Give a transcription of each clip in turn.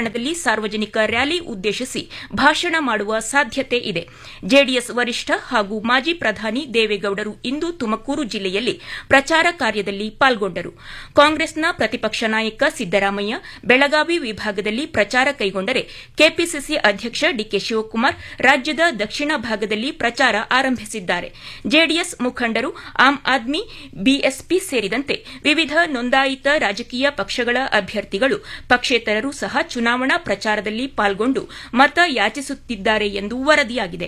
ಪಟ್ಟಣದಲ್ಲಿ ಸಾರ್ವಜನಿಕ ರ್ಯಾಲಿ ಉದ್ದೇಶಿಸಿ ಭಾಷಣ ಮಾಡುವ ಸಾಧ್ಯತೆ ಇದೆ ಜೆಡಿಎಸ್ ವರಿಷ್ಠ ಹಾಗೂ ಮಾಜಿ ಪ್ರಧಾನಿ ದೇವೇಗೌಡರು ಇಂದು ತುಮಕೂರು ಜಿಲ್ಲೆಯಲ್ಲಿ ಪ್ರಚಾರ ಕಾರ್ಯದಲ್ಲಿ ಪಾಲ್ಗೊಂಡರು ಕಾಂಗ್ರೆಸ್ನ ಪ್ರತಿಪಕ್ಷ ನಾಯಕ ಸಿದ್ದರಾಮಯ್ಯ ಬೆಳಗಾವಿ ವಿಭಾಗದಲ್ಲಿ ಪ್ರಚಾರ ಕೈಗೊಂಡರೆ ಕೆಪಿಸಿಸಿ ಅಧ್ಯಕ್ಷ ಡಿಕೆ ಶಿವಕುಮಾರ್ ರಾಜ್ಯದ ದಕ್ಷಿಣ ಭಾಗದಲ್ಲಿ ಪ್ರಚಾರ ಆರಂಭಿಸಿದ್ದಾರೆ ಜೆಡಿಎಸ್ ಮುಖಂಡರು ಆಮ್ ಆದ್ಮಿ ಬಿಎಸ್ಪಿ ಸೇರಿದಂತೆ ವಿವಿಧ ನೋಂದಾಯಿತ ರಾಜಕೀಯ ಪಕ್ಷಗಳ ಅಭ್ಯರ್ಥಿಗಳು ಪಕ್ಷೇತರರು ಸಹ ಚುನಾವಣಾ ಪ್ರಚಾರದಲ್ಲಿ ಪಾಲ್ಗೊಂಡು ಮತ ಯಾಚಿಸುತ್ತಿದ್ದಾರೆ ಎಂದು ವರದಿಯಾಗಿದೆ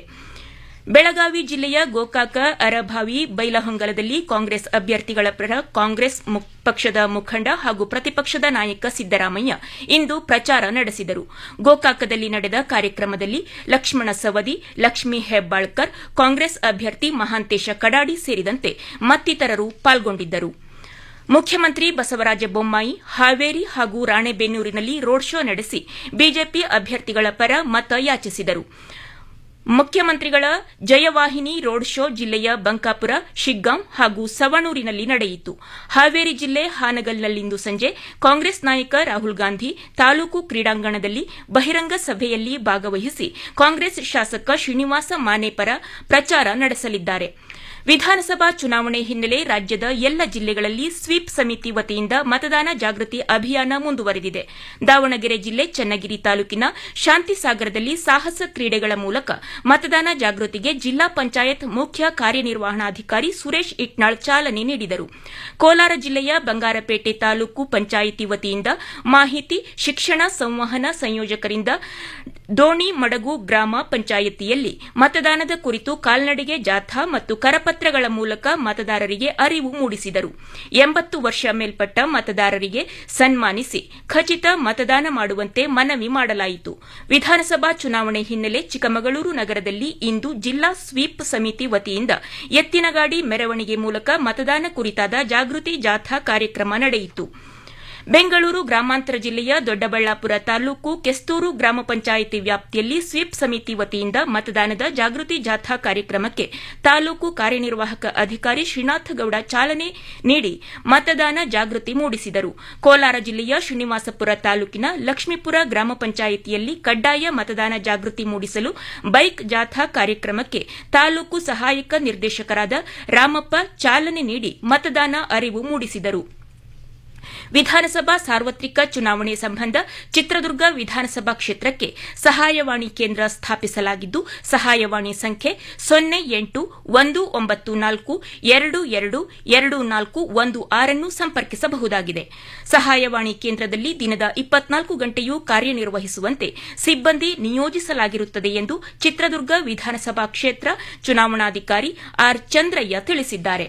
ಬೆಳಗಾವಿ ಜಿಲ್ಲೆಯ ಗೋಕಾಕ ಅರಭಾವಿ ಬೈಲಹೊಂಗಲದಲ್ಲಿ ಕಾಂಗ್ರೆಸ್ ಅಭ್ಯರ್ಥಿಗಳ ಪರ ಕಾಂಗ್ರೆಸ್ ಪಕ್ಷದ ಮುಖಂಡ ಹಾಗೂ ಪ್ರತಿಪಕ್ಷದ ನಾಯಕ ಸಿದ್ದರಾಮಯ್ಯ ಇಂದು ಪ್ರಚಾರ ನಡೆಸಿದರು ಗೋಕಾಕದಲ್ಲಿ ನಡೆದ ಕಾರ್ಯಕ್ರಮದಲ್ಲಿ ಲಕ್ಷ್ಮಣ ಸವದಿ ಲಕ್ಷ್ಮೀ ಹೆಬ್ಬಾಳ್ಕರ್ ಕಾಂಗ್ರೆಸ್ ಅಭ್ಯರ್ಥಿ ಮಹಾಂತೇಶ ಕಡಾಡಿ ಸೇರಿದಂತೆ ಮತ್ತಿತರರು ಪಾಲ್ಗೊಂಡಿದ್ದರು ಮುಖ್ಯಮಂತ್ರಿ ಬಸವರಾಜ ಬೊಮ್ಮಾಯಿ ಹಾವೇರಿ ಹಾಗೂ ರಾಣೆಬೆನ್ನೂರಿನಲ್ಲಿ ರೋಡ್ ಶೋ ನಡೆಸಿ ಬಿಜೆಪಿ ಅಭ್ಯರ್ಥಿಗಳ ಪರ ಮತ ಯಾಚಿಸಿದರು ಮುಖ್ಯಮಂತ್ರಿಗಳ ಜಯವಾಹಿನಿ ರೋಡ್ ಶೋ ಜಿಲ್ಲೆಯ ಬಂಕಾಪುರ ಶಿಗ್ಗಾಂ ಹಾಗೂ ಸವಣೂರಿನಲ್ಲಿ ನಡೆಯಿತು ಹಾವೇರಿ ಜಿಲ್ಲೆ ಹಾನಗಲ್ನಲ್ಲಿಂದು ಸಂಜೆ ಕಾಂಗ್ರೆಸ್ ನಾಯಕ ರಾಹುಲ್ ಗಾಂಧಿ ತಾಲೂಕು ಕ್ರೀಡಾಂಗಣದಲ್ಲಿ ಬಹಿರಂಗ ಸಭೆಯಲ್ಲಿ ಭಾಗವಹಿಸಿ ಕಾಂಗ್ರೆಸ್ ಶಾಸಕ ಶ್ರೀನಿವಾಸ ಮಾನೆ ಪರ ಪ್ರಚಾರ ನಡೆಸಲಿದ್ದಾರೆ ವಿಧಾನಸಭಾ ಚುನಾವಣೆ ಹಿನ್ನೆಲೆ ರಾಜ್ಯದ ಎಲ್ಲ ಜಿಲ್ಲೆಗಳಲ್ಲಿ ಸ್ವೀಪ್ ಸಮಿತಿ ವತಿಯಿಂದ ಮತದಾನ ಜಾಗೃತಿ ಅಭಿಯಾನ ಮುಂದುವರೆದಿದೆ ದಾವಣಗೆರೆ ಜಿಲ್ಲೆ ಚನ್ನಗಿರಿ ತಾಲೂಕಿನ ಶಾಂತಿಸಾಗರದಲ್ಲಿ ಸಾಹಸ ಕ್ರೀಡೆಗಳ ಮೂಲಕ ಮತದಾನ ಜಾಗೃತಿಗೆ ಜಿಲ್ಲಾ ಪಂಚಾಯತ್ ಮುಖ್ಯ ಕಾರ್ಯನಿರ್ವಹಣಾಧಿಕಾರಿ ಸುರೇಶ್ ಇಟ್ನಾಳ್ ಚಾಲನೆ ನೀಡಿದರು ಕೋಲಾರ ಜಿಲ್ಲೆಯ ಬಂಗಾರಪೇಟೆ ತಾಲೂಕು ಪಂಚಾಯಿತಿ ವತಿಯಿಂದ ಮಾಹಿತಿ ಶಿಕ್ಷಣ ಸಂವಹನ ಸಂಯೋಜಕರಿಂದ ದೋಣಿ ಮಡಗು ಗ್ರಾಮ ಪಂಚಾಯಿತಿಯಲ್ಲಿ ಮತದಾನದ ಕುರಿತು ಕಾಲ್ನಡಿಗೆ ಜಾಥಾ ಮತ್ತು ಕರಪತ್ರಗಳ ಮೂಲಕ ಮತದಾರರಿಗೆ ಅರಿವು ಮೂಡಿಸಿದರು ಎಂಬತ್ತು ವರ್ಷ ಮೇಲ್ಪಟ್ಟ ಮತದಾರರಿಗೆ ಸನ್ಮಾನಿಸಿ ಖಚಿತ ಮತದಾನ ಮಾಡುವಂತೆ ಮನವಿ ಮಾಡಲಾಯಿತು ವಿಧಾನಸಭಾ ಚುನಾವಣೆ ಹಿನ್ನೆಲೆ ಚಿಕ್ಕಮಗಳೂರು ನಗರದಲ್ಲಿ ಇಂದು ಜಿಲ್ಲಾ ಸ್ವೀಪ್ ಸಮಿತಿ ವತಿಯಿಂದ ಎತ್ತಿನಗಾಡಿ ಮೆರವಣಿಗೆ ಮೂಲಕ ಮತದಾನ ಕುರಿತಾದ ಜಾಗೃತಿ ಜಾಥಾ ಕಾರ್ಯಕ್ರಮ ನಡೆಯಿತು ಬೆಂಗಳೂರು ಗ್ರಾಮಾಂತರ ಜಿಲ್ಲೆಯ ದೊಡ್ಡಬಳ್ಳಾಪುರ ತಾಲೂಕು ಕೆಸ್ತೂರು ಗ್ರಾಮ ಪಂಚಾಯಿತಿ ವ್ಯಾಪ್ತಿಯಲ್ಲಿ ಸ್ವೀಪ್ ಸಮಿತಿ ವತಿಯಿಂದ ಮತದಾನದ ಜಾಗೃತಿ ಜಾಥಾ ಕಾರ್ಯಕ್ರಮಕ್ಕೆ ತಾಲೂಕು ಕಾರ್ಯನಿರ್ವಾಹಕ ಅಧಿಕಾರಿ ಶ್ರೀನಾಥಗೌಡ ಚಾಲನೆ ನೀಡಿ ಮತದಾನ ಜಾಗೃತಿ ಮೂಡಿಸಿದರು ಕೋಲಾರ ಜಿಲ್ಲೆಯ ಶ್ರೀನಿವಾಸಪುರ ತಾಲೂಕಿನ ಲಕ್ಷ್ಮೀಪುರ ಗ್ರಾಮ ಪಂಚಾಯಿತಿಯಲ್ಲಿ ಕಡ್ಡಾಯ ಮತದಾನ ಜಾಗೃತಿ ಮೂಡಿಸಲು ಬೈಕ್ ಜಾಥಾ ಕಾರ್ಯಕ್ರಮಕ್ಕೆ ತಾಲೂಕು ಸಹಾಯಕ ನಿರ್ದೇಶಕರಾದ ರಾಮಪ್ಪ ಚಾಲನೆ ನೀಡಿ ಮತದಾನ ಅರಿವು ಮೂಡಿಸಿದರು ವಿಧಾನಸಭಾ ಸಾರ್ವತ್ರಿಕ ಚುನಾವಣೆ ಸಂಬಂಧ ಚಿತ್ರದುರ್ಗ ವಿಧಾನಸಭಾ ಕ್ಷೇತ್ರಕ್ಕೆ ಸಹಾಯವಾಣಿ ಕೇಂದ್ರ ಸ್ಥಾಪಿಸಲಾಗಿದ್ದು ಸಹಾಯವಾಣಿ ಸಂಖ್ಯೆ ಸೊನ್ನೆ ಎಂಟು ಒಂದು ಒಂಬತ್ತು ನಾಲ್ಕು ಎರಡು ಎರಡು ಎರಡು ನಾಲ್ಕು ಒಂದು ಆರನ್ನು ಸಂಪರ್ಕಿಸಬಹುದಾಗಿದೆ ಸಹಾಯವಾಣಿ ಕೇಂದ್ರದಲ್ಲಿ ದಿನದ ಇಪ್ಪತ್ನಾಲ್ಕು ಗಂಟೆಯೂ ಕಾರ್ಯನಿರ್ವಹಿಸುವಂತೆ ಸಿಬ್ಬಂದಿ ನಿಯೋಜಿಸಲಾಗಿರುತ್ತದೆ ಎಂದು ಚಿತ್ರದುರ್ಗ ವಿಧಾನಸಭಾ ಕ್ಷೇತ್ರ ಚುನಾವಣಾಧಿಕಾರಿ ಆರ್ ಚಂದ್ರಯ್ಯ ತಿಳಿಸಿದ್ದಾರೆ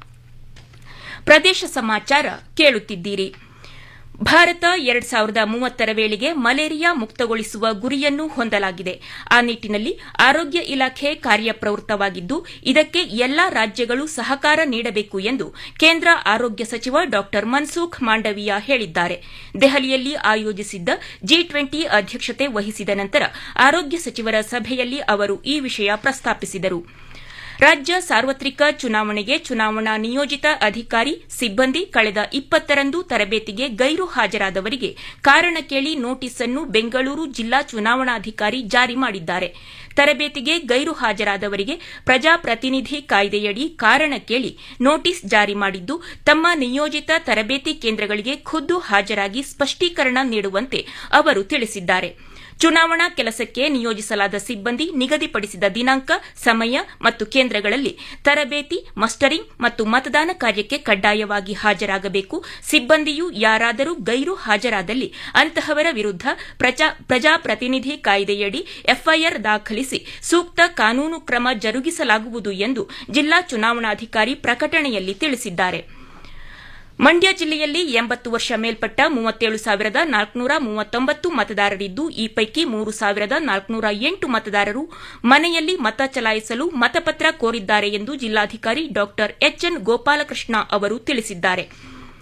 ಪ್ರದೇಶ ಸಮಾಚಾರ ಕೇಳುತ್ತಿದ್ದೀರಿ ಭಾರತ ಎರಡ್ ಸಾವಿರದ ಮೂವತ್ತರ ವೇಳೆಗೆ ಮಲೇರಿಯಾ ಮುಕ್ತಗೊಳಿಸುವ ಗುರಿಯನ್ನು ಹೊಂದಲಾಗಿದೆ ಆ ನಿಟ್ಟಿನಲ್ಲಿ ಆರೋಗ್ಯ ಇಲಾಖೆ ಕಾರ್ಯಪ್ರವೃತ್ತವಾಗಿದ್ದು ಇದಕ್ಕೆ ಎಲ್ಲಾ ರಾಜ್ಯಗಳು ಸಹಕಾರ ನೀಡಬೇಕು ಎಂದು ಕೇಂದ್ರ ಆರೋಗ್ಯ ಸಚಿವ ಡಾ ಮನ್ಸುಖ್ ಮಾಂಡವೀಯ ಹೇಳಿದ್ದಾರೆ ದೆಹಲಿಯಲ್ಲಿ ಆಯೋಜಿಸಿದ್ದ ಜಿ ಟ್ವೆಂಟಿ ಅಧ್ಯಕ್ಷತೆ ವಹಿಸಿದ ನಂತರ ಆರೋಗ್ಯ ಸಚಿವರ ಸಭೆಯಲ್ಲಿ ಅವರು ಈ ವಿಷಯ ಪ್ರಸ್ತಾಪಿಸಿದರು ರಾಜ್ಯ ಸಾರ್ವತ್ರಿಕ ಚುನಾವಣೆಗೆ ಚುನಾವಣಾ ನಿಯೋಜಿತ ಅಧಿಕಾರಿ ಸಿಬ್ಬಂದಿ ಕಳೆದ ಇಪ್ಪತ್ತರಂದು ತರಬೇತಿಗೆ ಗೈರು ಹಾಜರಾದವರಿಗೆ ಕಾರಣ ಕೇಳಿ ನೋಟಿಸ್ ಅನ್ನು ಬೆಂಗಳೂರು ಜಿಲ್ಲಾ ಚುನಾವಣಾಧಿಕಾರಿ ಜಾರಿ ಮಾಡಿದ್ದಾರೆ ತರಬೇತಿಗೆ ಗೈರು ಹಾಜರಾದವರಿಗೆ ಪ್ರಜಾಪ್ರತಿನಿಧಿ ಕಾಯ್ದೆಯಡಿ ಕಾರಣ ಕೇಳಿ ನೋಟಿಸ್ ಜಾರಿ ಮಾಡಿದ್ದು ತಮ್ಮ ನಿಯೋಜಿತ ತರಬೇತಿ ಕೇಂದ್ರಗಳಿಗೆ ಖುದ್ದು ಹಾಜರಾಗಿ ಸ್ಪಷ್ಟೀಕರಣ ನೀಡುವಂತೆ ಅವರು ತಿಳಿಸಿದ್ದಾರೆ ಚುನಾವಣಾ ಕೆಲಸಕ್ಕೆ ನಿಯೋಜಿಸಲಾದ ಸಿಬ್ಬಂದಿ ನಿಗದಿಪಡಿಸಿದ ದಿನಾಂಕ ಸಮಯ ಮತ್ತು ಕೇಂದ್ರಗಳಲ್ಲಿ ತರಬೇತಿ ಮಸ್ಟರಿಂಗ್ ಮತ್ತು ಮತದಾನ ಕಾರ್ಯಕ್ಕೆ ಕಡ್ಡಾಯವಾಗಿ ಹಾಜರಾಗಬೇಕು ಸಿಬ್ಬಂದಿಯು ಯಾರಾದರೂ ಗೈರು ಹಾಜರಾದಲ್ಲಿ ಅಂತಹವರ ವಿರುದ್ದ ಪ್ರಜಾಪ್ರತಿನಿಧಿ ಕಾಯ್ದೆಯಡಿ ಎಫ್ಐಆರ್ ದಾಖಲಿಸಿ ಸೂಕ್ತ ಕಾನೂನು ಕ್ರಮ ಜರುಗಿಸಲಾಗುವುದು ಎಂದು ಜಿಲ್ಲಾ ಚುನಾವಣಾಧಿಕಾರಿ ಪ್ರಕಟಣೆಯಲ್ಲಿ ತಿಳಿಸಿದ್ದಾರೆ ಮಂಡ್ಯ ಜಿಲ್ಲೆಯಲ್ಲಿ ಎಂಬತ್ತು ವರ್ಷ ಮೇಲ್ಪಟ್ಟ ಮೂವತ್ತೇಳು ಸಾವಿರದ ನಾಲ್ಕುನೂರ ಮೂವತ್ತೊಂಬತ್ತು ಮತದಾರರಿದ್ದು ಈ ಪೈಕಿ ಮೂರು ಸಾವಿರದ ನಾಲ್ಕುನೂರ ಎಂಟು ಮತದಾರರು ಮನೆಯಲ್ಲಿ ಮತ ಚಲಾಯಿಸಲು ಮತಪತ್ರ ಕೋರಿದ್ದಾರೆ ಎಂದು ಜಿಲ್ಲಾಧಿಕಾರಿ ಡಾ ಎಚ್ಎನ್ ಗೋಪಾಲಕೃಷ್ಣ ಅವರು ತಿಳಿಸಿದ್ದಾರೆ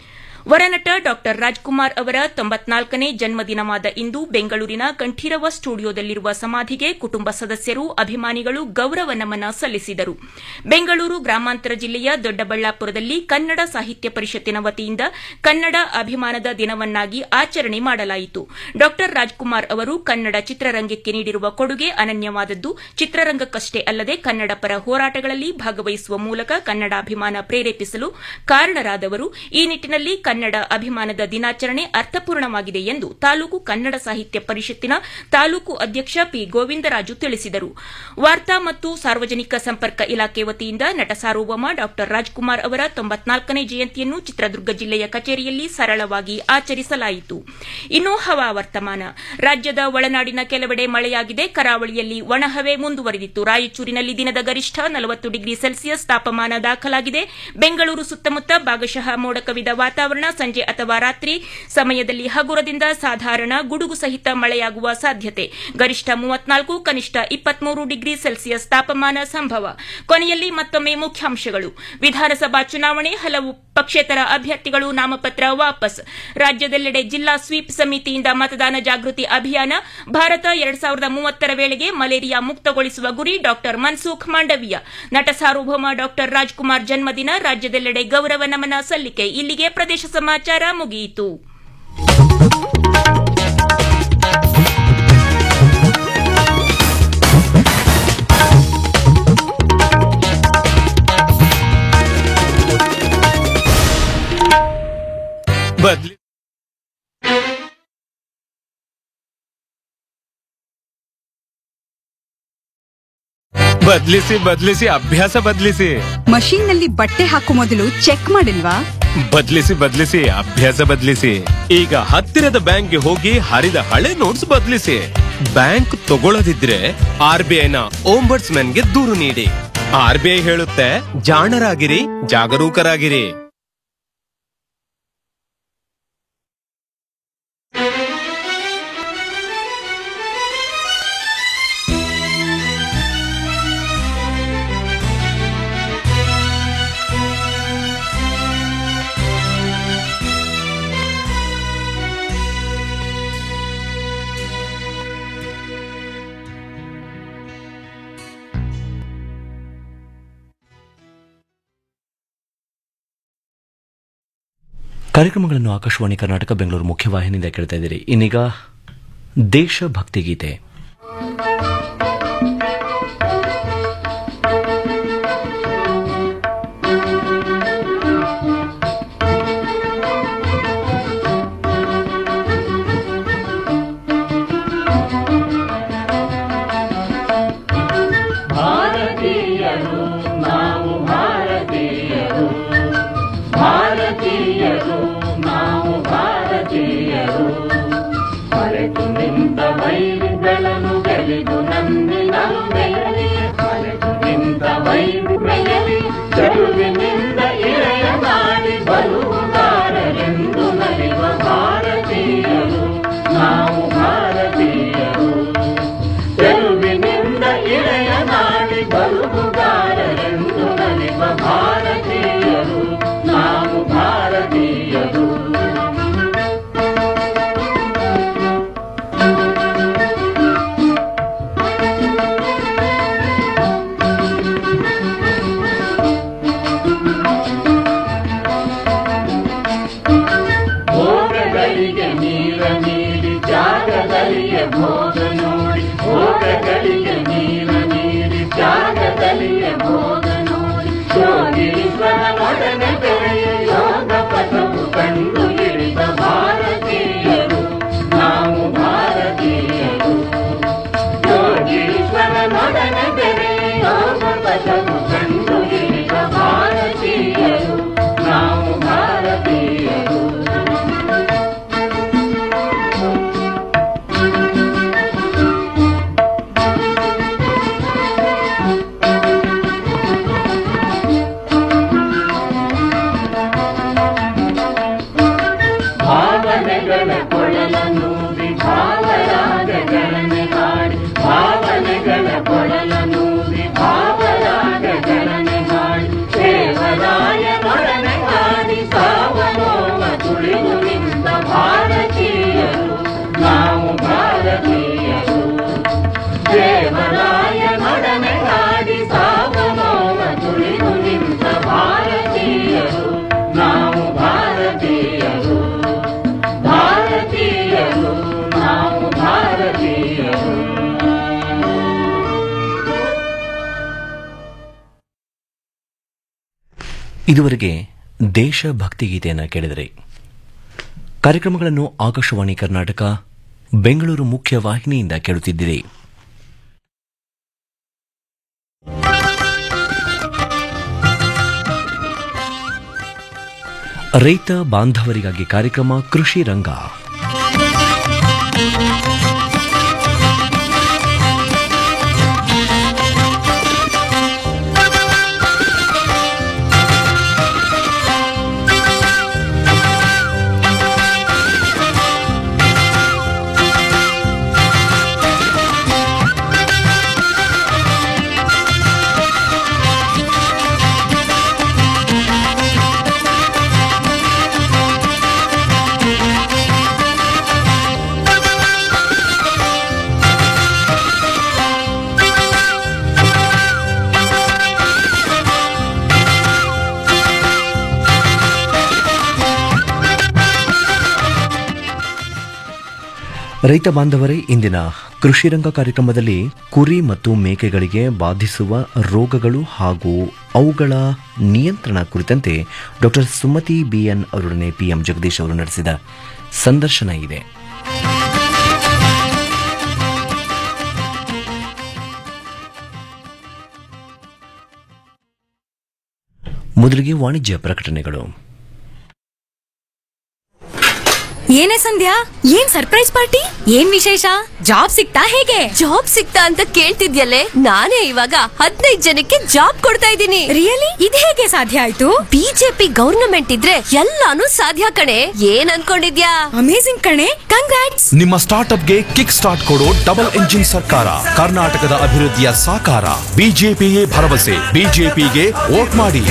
ವರನಟ ಡಾ ರಾಜ್ಕುಮಾರ್ ಅವರ ತೊಂಬತ್ನಾಲ್ಕನೇ ಜನ್ಮದಿನವಾದ ಇಂದು ಬೆಂಗಳೂರಿನ ಕಂಠೀರವ ಸ್ಟುಡಿಯೋದಲ್ಲಿರುವ ಸಮಾಧಿಗೆ ಕುಟುಂಬ ಸದಸ್ಯರು ಅಭಿಮಾನಿಗಳು ಗೌರವ ನಮನ ಸಲ್ಲಿಸಿದರು ಬೆಂಗಳೂರು ಗ್ರಾಮಾಂತರ ಜಿಲ್ಲೆಯ ದೊಡ್ಡಬಳ್ಳಾಪುರದಲ್ಲಿ ಕನ್ನಡ ಸಾಹಿತ್ಯ ಪರಿಷತ್ತಿನ ವತಿಯಿಂದ ಕನ್ನಡ ಅಭಿಮಾನದ ದಿನವನ್ನಾಗಿ ಆಚರಣೆ ಮಾಡಲಾಯಿತು ಡಾ ರಾಜ್ಕುಮಾರ್ ಅವರು ಕನ್ನಡ ಚಿತ್ರರಂಗಕ್ಕೆ ನೀಡಿರುವ ಕೊಡುಗೆ ಅನನ್ಯವಾದದ್ದು ಚಿತ್ರರಂಗಕ್ಕಷ್ಟೇ ಅಲ್ಲದೆ ಕನ್ನಡ ಪರ ಹೋರಾಟಗಳಲ್ಲಿ ಭಾಗವಹಿಸುವ ಮೂಲಕ ಕನ್ನಡಾಭಿಮಾನ ಪ್ರೇರೇಪಿಸಲು ಕಾರಣರಾದವರು ಈ ನಿಟ್ಟಿನಲ್ಲಿ ಕನ್ನಡ ಅಭಿಮಾನದ ದಿನಾಚರಣೆ ಅರ್ಥಪೂರ್ಣವಾಗಿದೆ ಎಂದು ತಾಲೂಕು ಕನ್ನಡ ಸಾಹಿತ್ಯ ಪರಿಷತ್ತಿನ ತಾಲೂಕು ಅಧ್ಯಕ್ಷ ಪಿ ಗೋವಿಂದರಾಜು ತಿಳಿಸಿದರು ವಾರ್ತಾ ಮತ್ತು ಸಾರ್ವಜನಿಕ ಸಂಪರ್ಕ ಇಲಾಖೆ ವತಿಯಿಂದ ನಟ ಸಾರ್ವಭೌಮ ಡಾ ರಾಜ್ಕುಮಾರ್ ಅವರ ತೊಂಬತ್ನಾಲ್ಕನೇ ಜಯಂತಿಯನ್ನು ಚಿತ್ರದುರ್ಗ ಜಿಲ್ಲೆಯ ಕಚೇರಿಯಲ್ಲಿ ಸರಳವಾಗಿ ಆಚರಿಸಲಾಯಿತು ಇನ್ನು ಹವಾವರ್ತಮಾನ ರಾಜ್ಯದ ಒಳನಾಡಿನ ಕೆಲವೆಡೆ ಮಳೆಯಾಗಿದೆ ಕರಾವಳಿಯಲ್ಲಿ ಒಣಹವೆ ಮುಂದುವರೆದಿತ್ತು ರಾಯಚೂರಿನಲ್ಲಿ ದಿನದ ಗರಿಷ್ಠ ನಲವತ್ತು ಡಿಗ್ರಿ ಸೆಲ್ಸಿಯಸ್ ತಾಪಮಾನ ದಾಖಲಾಗಿದೆ ಬೆಂಗಳೂರು ಸುತ್ತಮುತ್ತ ಭಾಗಶಃ ಮೋಡ ಕವಿದ ವಾತಾವರಣ ಸಂಜೆ ಅಥವಾ ರಾತ್ರಿ ಸಮಯದಲ್ಲಿ ಹಗುರದಿಂದ ಸಾಧಾರಣ ಗುಡುಗು ಸಹಿತ ಮಳೆಯಾಗುವ ಸಾಧ್ಯತೆ ಗರಿಷ್ಠ ಮೂವತ್ನಾಲ್ಕು ಕನಿಷ್ಠ ಇಪ್ಪತ್ಮೂರು ಡಿಗ್ರಿ ಸೆಲ್ಸಿಯಸ್ ತಾಪಮಾನ ಸಂಭವ ಕೊನೆಯಲ್ಲಿ ಮತ್ತೊಮ್ಮೆ ಮುಖ್ಯಾಂಶಗಳು ವಿಧಾನಸಭಾ ಚುನಾವಣೆ ಹಲವು ಪಕ್ಷೇತರ ಅಭ್ಯರ್ಥಿಗಳು ನಾಮಪತ್ರ ವಾಪಸ್ ರಾಜ್ಯದೆಲ್ಲೆಡೆ ಜಿಲ್ಲಾ ಸ್ವೀಪ್ ಸಮಿತಿಯಿಂದ ಮತದಾನ ಜಾಗೃತಿ ಅಭಿಯಾನ ಭಾರತ ಎರಡ್ ಸಾವಿರದ ಮೂವತ್ತರ ವೇಳೆಗೆ ಮಲೇರಿಯಾ ಮುಕ್ತಗೊಳಿಸುವ ಗುರಿ ಡಾ ಮನ್ಸುಖ್ ಮಾಂಡವೀಯ ನಟ ಸಾರ್ವಭೌಮ ಡಾ ರಾಜ್ಕುಮಾರ್ ಜನ್ಮದಿನ ರಾಜ್ಯದೆಲ್ಲೆಡೆ ಗೌರವ ನಮನ ಸಲ್ಲಿಕೆ ಇಲ್ಲಿಗೆ ಪ್ರದೇಶ ಸಮಾಚಾರ ಮುಗಿಯಿತು ಬದ್ಲಿ ಬದ್ಲಿಸಿ ಬದ್ಲಿಸಿ ಅಭ್ಯಾಸ ಬದ್ಲಿಸಿ ಮಷೀನ್ ನಲ್ಲಿ ಬಟ್ಟೆ ಹಾಕೋ ಮೊದಲು ಚೆಕ್ ಮಾಡಿಲ್ವಾ ಬದ್ಲಿಸಿ ಬದ್ಲಿಸಿ ಅಭ್ಯಾಸ ಬದ್ಲಿಸಿ ಈಗ ಹತ್ತಿರದ ಬ್ಯಾಂಕ್ಗೆ ಹೋಗಿ ಹರಿದ ಹಳೆ ನೋಟ್ಸ್ ಬದ್ಲಿಸಿ ಬ್ಯಾಂಕ್ ತಗೊಳ್ಳದಿದ್ರೆ ಆರ್ ಬಿ ಐನ ಓಂಬರ್ಟ್ಸ್ ಗೆ ದೂರು ನೀಡಿ ಆರ್ ಬಿ ಐ ಹೇಳುತ್ತೆ ಜಾಣರಾಗಿರಿ ಜಾಗರೂಕರಾಗಿರಿ ಕಾರ್ಯಕ್ರಮಗಳನ್ನು ಆಕಾಶವಾಣಿ ಕರ್ನಾಟಕ ಬೆಂಗಳೂರು ಮುಖ್ಯವಾಹಿನಿಯಿಂದ ಕೇಳ್ತಾ ಇದ್ದೀರಿ ಇನ್ನೀಗ ದೇಶಭಕ್ತಿ ಗೀತೆ ಭಾರತೀಯರು ನಾವು ಭಾರತೀಯರು ಭಾರತೀಯರು ನಾವು ಭಾರತೀಯರು ಮರೆತು ನಿಂತ ವೈರಿಗಳನ್ನು ಗೆಲಿದು ನಂದಿನರು ಬೆಳಲಿ ಮರೆತು ನಿಂತ ವೈರಿ ಬೆಳಲಿ ಚೆಲುವಿನಿಂದ ಇಳೆಯ ಮಾಡಿ ಬರುವುದಾರರೆಂದು ನಲಿವ ಭಾರತೀಯರು ನಾವು ಭಾರತೀಯರು ಚೆಲುವಿನಿಂದ ಇಳೆಯ ನಾಡಿ ಬರುವುದಾರರೆಂದು ನಲಿವ ಭಾರತೀಯರು ನಾವು ಭಾರತೀಯರು ಭೋಗಗಳಿಗೆ ನೀರ ನೀಡಿ ಜಾಗದಲ್ಲಿಯೇ ಭೋಗ ನೋಡಿ ಭೋಗಗಳಿಗೆ ನೀರ ನೀಡಿ ಜಾಗದಲ್ಲಿಯೇ ಭೋಗ ನೋಡಿ ಯೋಗೀಶ್ವರನೊಡನೆ ಬೆಳೆಯ ಯೋಗ ಪಥವು ಕಂಡು ಹಿಡಿದ ಭಾರತೀಯರು ನಾವು ಭಾರತೀಯರು ಯೋಗೀಶ್ವರನೊಡನೆ ಬೆಳೆಯ ಯೋಗ ಪಥವು ಕಂಡು ಹಿಡಿದ ಭಾರತೀಯರು ನಾವು ಭಾರತೀಯರು ಭಾರತೀಯರು ಇದುವರೆಗೆ ದೇಶಭಕ್ತಿ ಗೀತೆಯನ್ನು ಕೇಳಿದರೆ ಕಾರ್ಯಕ್ರಮಗಳನ್ನು ಆಕಾಶವಾಣಿ ಕರ್ನಾಟಕ ಬೆಂಗಳೂರು ಮುಖ್ಯ ವಾಹಿನಿಯಿಂದ ಕೇಳುತ್ತಿದ್ದಿರಿ ರೈತ ಬಾಂಧವರಿಗಾಗಿ ಕಾರ್ಯಕ್ರಮ ಕೃಷಿ ರಂಗ ರೈತ ಬಾಂಧವರೇ ಇಂದಿನ ಕೃಷಿ ರಂಗ ಕಾರ್ಯಕ್ರಮದಲ್ಲಿ ಕುರಿ ಮತ್ತು ಮೇಕೆಗಳಿಗೆ ಬಾಧಿಸುವ ರೋಗಗಳು ಹಾಗೂ ಅವುಗಳ ನಿಯಂತ್ರಣ ಕುರಿತಂತೆ ಡಾಕ್ಟರ್ ಸುಮತಿ ಬಿಎನ್ ಅವರೊಡನೆ ಪಿಎಂ ಜಗದೀಶ್ ಅವರು ನಡೆಸಿದ ಸಂದರ್ಶನ ಇದೆ ಮೊದಲಿಗೆ ವಾಣಿಜ್ಯ ಪ್ರಕಟಣೆಗಳು ಏನೇ ಸಂಧ್ಯಾ ಏನ್ ಸರ್ಪ್ರೈಸ್ ಪಾರ್ಟಿ ಏನ್ ವಿಶೇಷ ಜಾಬ್ ಸಿಕ್ತಾ ಹೇಗೆ ಜಾಬ್ ಸಿಕ್ತಾ ಅಂತ ಕೇಳ್ತಿದ್ಯಲ್ಲೇ ನಾನೇ ಇವಾಗ ಹದಿನೈದು ಜನಕ್ಕೆ ಜಾಬ್ ಕೊಡ್ತಾ ಇದ್ದೀನಿ ರಿಯಲಿ ಇದು ಹೇಗೆ ಸಾಧ್ಯ ಆಯ್ತು ಬಿಜೆಪಿ ಗವರ್ನಮೆಂಟ್ ಇದ್ರೆ ಎಲ್ಲಾನು ಸಾಧ್ಯ ಕಣೆ ಏನ್ ಅನ್ಕೊಂಡಿದ್ಯಾ ಅಮೇಸಿಂಗ್ ಕಣೆ ಕಂಗ್ರಾಟ್ಸ್ ನಿಮ್ಮ ಸ್ಟಾರ್ಟ್ಅಪ್ಗೆ ಕಿಕ್ ಸ್ಟಾರ್ಟ್ ಕೊಡೋ ಡಬಲ್ ಎಂಜಿನ್ ಸರ್ಕಾರ ಕರ್ನಾಟಕದ ಅಭಿವೃದ್ಧಿಯ ಸಾಕಾರ ಬಿಜೆಪಿಯೇ ಭರವಸೆ ಬಿಜೆಪಿಗೆ ವೋಟ್ ಮಾಡಿ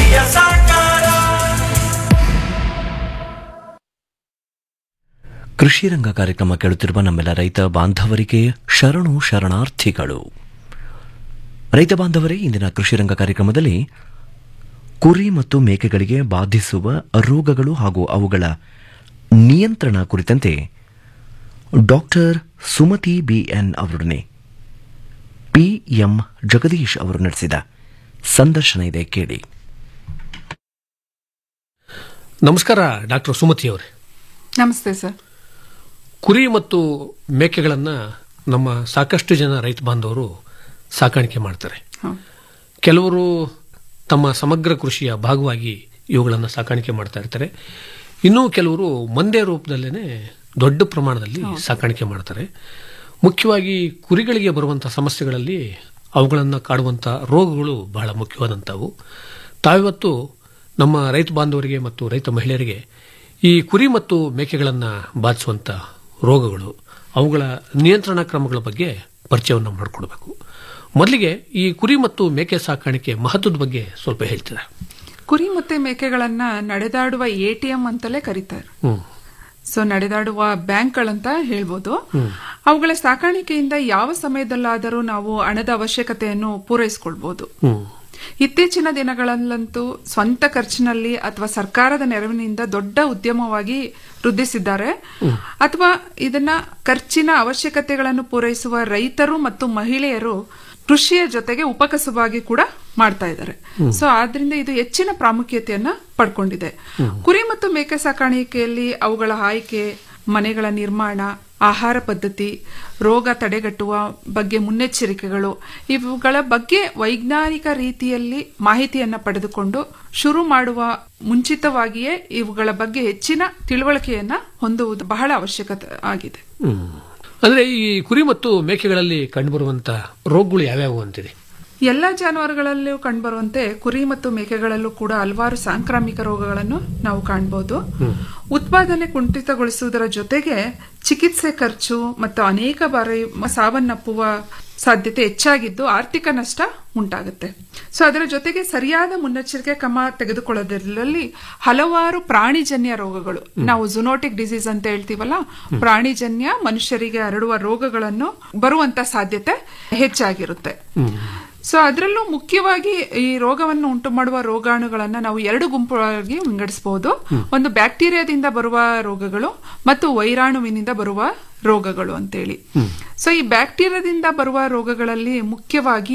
ಕೃಷಿ ರಂಗ ಕಾರ್ಯಕ್ರಮ ಕೇಳುತ್ತಿರುವ ನಮ್ಮೆಲ್ಲ ರೈತ ಬಾಂಧವರಿಗೆ ಶರಣು ಶರಣಾರ್ಥಿಗಳು ರೈತ ಬಾಂಧವರೇ ಇಂದಿನ ಕೃಷಿ ರಂಗ ಕಾರ್ಯಕ್ರಮದಲ್ಲಿ ಕುರಿ ಮತ್ತು ಮೇಕೆಗಳಿಗೆ ಬಾಧಿಸುವ ರೋಗಗಳು ಹಾಗೂ ಅವುಗಳ ನಿಯಂತ್ರಣ ಕುರಿತಂತೆ ಡಾಕ್ಟರ್ ಸುಮತಿ ಬಿಎನ್ ಅವರೊಡನೆ ಪಿಎಂ ಜಗದೀಶ್ ಅವರು ನಡೆಸಿದ ಸಂದರ್ಶನ ಇದೆ ಕೇಳಿ ನಮಸ್ಕಾರ ಡಾಕ್ಟರ್ ಸುಮತಿ ಅವರೇ ನಮಸ್ತೆ ಸರ್ ಕುರಿ ಮತ್ತು ಮೇಕೆಗಳನ್ನು ನಮ್ಮ ಸಾಕಷ್ಟು ಜನ ರೈತ ಬಾಂಧವರು ಸಾಕಾಣಿಕೆ ಮಾಡ್ತಾರೆ ಹೌದು. ಕೆಲವರು ತಮ್ಮ ಸಮಗ್ರ ಕೃಷಿಯ ಭಾಗವಾಗಿ ಇವುಗಳನ್ನು ಸಾಕಾಣಿಕೆ ಮಾಡ್ತಾ ಇರ್ತಾರೆ ಇನ್ನೂ ಕೆಲವರು ಮಂದೆ ರೂಪದಲ್ಲೇ ದೊಡ್ಡ ಪ್ರಮಾಣದಲ್ಲಿ ಸಾಕಾಣಿಕೆ ಮಾಡ್ತಾರೆ ಮುಖ್ಯವಾಗಿ ಕುರಿಗಳಿಗೆ ಬರುವಂಥ ಸಮಸ್ಯೆಗಳಲ್ಲಿ ಅವುಗಳನ್ನು ಕಾಡುವಂಥ ರೋಗಗಳು ಬಹಳ ಮುಖ್ಯವಾದಂಥವು ತಾವಿವತ್ತು ನಮ್ಮ ರೈತ ಬಾಂಧವರಿಗೆ ಮತ್ತು ರೈತ ಮಹಿಳೆಯರಿಗೆ ಈ ಕುರಿ ಮತ್ತು ಮೇಕೆಗಳನ್ನು ಬಾಧಿಸುವಂಥ ರೋಗಗಳು ಅವುಗಳ ನಿಯಂತ್ರಣ ಕ್ರಮಗಳ ಬಗ್ಗೆ ಪರಿಚಯವನ್ನು ಮಾಡಿಕೊಡ್ಬೇಕು ಮೊದಲಿಗೆ ಈ ಕುರಿ ಮತ್ತು ಮೇಕೆ ಸಾಕಾಣಿಕೆ ಮಹತ್ವದ ಬಗ್ಗೆ ಸ್ವಲ್ಪ ಹೇಳ್ತೀರಾ ಕುರಿ ಮತ್ತೆ ಮೇಕೆಗಳನ್ನ ನಡೆದಾಡುವ ಎಟಿಎಂ ಅಂತಲೇ ಕರೀತಾರೆ ಹ್ಮ್ ಸೊ ನಡೆದಾಡುವ ಬ್ಯಾಂಕ್ಗಳಂತ ಹೇಳ್ಬೋದು ಅವುಗಳ ಸಾಕಾಣಿಕೆಯಿಂದ ಯಾವ ಸಮಯದಲ್ಲಾದರೂ ನಾವು ಹಣದ ಅವಶ್ಯಕತೆಯನ್ನು ಪೂರೈಸಿಕೊಳ್ಬಹುದು ಹ್ಮ್ ಇತ್ತೀಚಿನ ದಿನಗಳಲ್ಲಂತೂ ಸ್ವಂತ ಖರ್ಚಿನಲ್ಲಿ ಅಥವಾ ಸರ್ಕಾರದ ನೆರವಿನಿಂದ ದೊಡ್ಡ ಉದ್ಯಮವಾಗಿ ವೃದ್ಧಿಸಿದ್ದಾರೆ ಅಥವಾ ಇದನ್ನ ಖರ್ಚಿನ ಅವಶ್ಯಕತೆಗಳನ್ನು ಪೂರೈಸುವ ರೈತರು ಮತ್ತು ಮಹಿಳೆಯರು ಕೃಷಿಯ ಜೊತೆಗೆ ಉಪಕಸುವಾಗಿ ಕೂಡ ಮಾಡ್ತಾ ಇದ್ದಾರೆ ಸೊ ಆದ್ರಿಂದ ಇದು ಹೆಚ್ಚಿನ ಪ್ರಾಮುಖ್ಯತೆಯನ್ನ ಪಡ್ಕೊಂಡಿದೆ ಕುರಿ ಮತ್ತು ಮೇಕೆ ಸಾಕಾಣಿಕೆಯಲ್ಲಿ ಅವುಗಳ ಆಯ್ಕೆ ಮನೆಗಳ ನಿರ್ಮಾಣ ಆಹಾರ ಪದ್ಧತಿ ರೋಗ ತಡೆಗಟ್ಟುವ ಬಗ್ಗೆ ಮುನ್ನೆಚ್ಚರಿಕೆಗಳು ಇವುಗಳ ಬಗ್ಗೆ ವೈಜ್ಞಾನಿಕ ರೀತಿಯಲ್ಲಿ ಮಾಹಿತಿಯನ್ನ ಪಡೆದುಕೊಂಡು ಶುರು ಮಾಡುವ ಮುಂಚಿತವಾಗಿಯೇ ಇವುಗಳ ಬಗ್ಗೆ ಹೆಚ್ಚಿನ ತಿಳುವಳಿಕೆಯನ್ನ ಹೊಂದುವುದು ಬಹಳ ಅವಶ್ಯಕತೆ ಆಗಿದೆ ಹ್ಮ್. ಅಂದ್ರೆ ಈ ಕುರಿ ಮತ್ತು ಮೇಕೆಗಳಲ್ಲಿ ಕಂಡುಬರುವಂತ ರೋಗಗಳು ಯಾವ್ಯಾವು ಅಂತೀರಿ ಎಲ್ಲ ಜಾನುವಾರುಗಳಲ್ಲೂ ಕಂಡುಬರುವಂತೆ ಕುರಿ ಮತ್ತು ಮೇಕೆಗಳಲ್ಲೂ ಕೂಡ ಹಲವಾರು ಸಾಂಕ್ರಾಮಿಕ ರೋಗಗಳನ್ನು ನಾವು ಕಾಣಬಹುದು ಉತ್ಪಾದನೆ ಕುಂಠಿತಗೊಳಿಸುವುದರ ಜೊತೆಗೆ ಚಿಕಿತ್ಸೆ ಖರ್ಚು ಮತ್ತು ಅನೇಕ ಬಾರಿ ಸಾವನ್ನಪ್ಪುವ ಸಾಧ್ಯತೆ ಹೆಚ್ಚಾಗಿದ್ದು ಆರ್ಥಿಕ ನಷ್ಟ ಉಂಟಾಗುತ್ತೆ ಸೊ ಅದರ ಜೊತೆಗೆ ಸರಿಯಾದ ಮುನ್ನೆಚ್ಚರಿಕೆ ಕ್ರಮ ತೆಗೆದುಕೊಳ್ಳೋದ್ರಲ್ಲಿ ಹಲವಾರು ಪ್ರಾಣಿಜನ್ಯ ರೋಗಗಳು ನಾವು ಜುನೋಟಿಕ್ ಡಿಸೀಸ್ ಅಂತ ಹೇಳ್ತೀವಲ್ಲ ಪ್ರಾಣಿಜನ್ಯ ಮನುಷ್ಯರಿಗೆ ಹರಡುವ ರೋಗಗಳನ್ನು ಬರುವಂತ ಸಾಧ್ಯತೆ ಹೆಚ್ಚಾಗಿರುತ್ತೆ ಸೊ ಅದರಲ್ಲೂ ಮುಖ್ಯವಾಗಿ ಈ ರೋಗವನ್ನು ಉಂಟು ಮಾಡುವ ರೋಗಾಣುಗಳನ್ನ ನಾವು ಎರಡು ಗುಂಪುಗಳಾಗಿ ವಿಂಗಡಿಸಬಹುದು ಒಂದು ಬ್ಯಾಕ್ಟೀರಿಯಾದಿಂದ ಬರುವ ರೋಗಗಳು ಮತ್ತು ವೈರಾಣುವಿನಿಂದ ಬರುವ ರೋಗಗಳು ಅಂತೇಳಿ ಸೊ ಈ ಬ್ಯಾಕ್ಟೀರಿಯಾದಿಂದ ಬರುವ ರೋಗಗಳಲ್ಲಿ ಮುಖ್ಯವಾಗಿ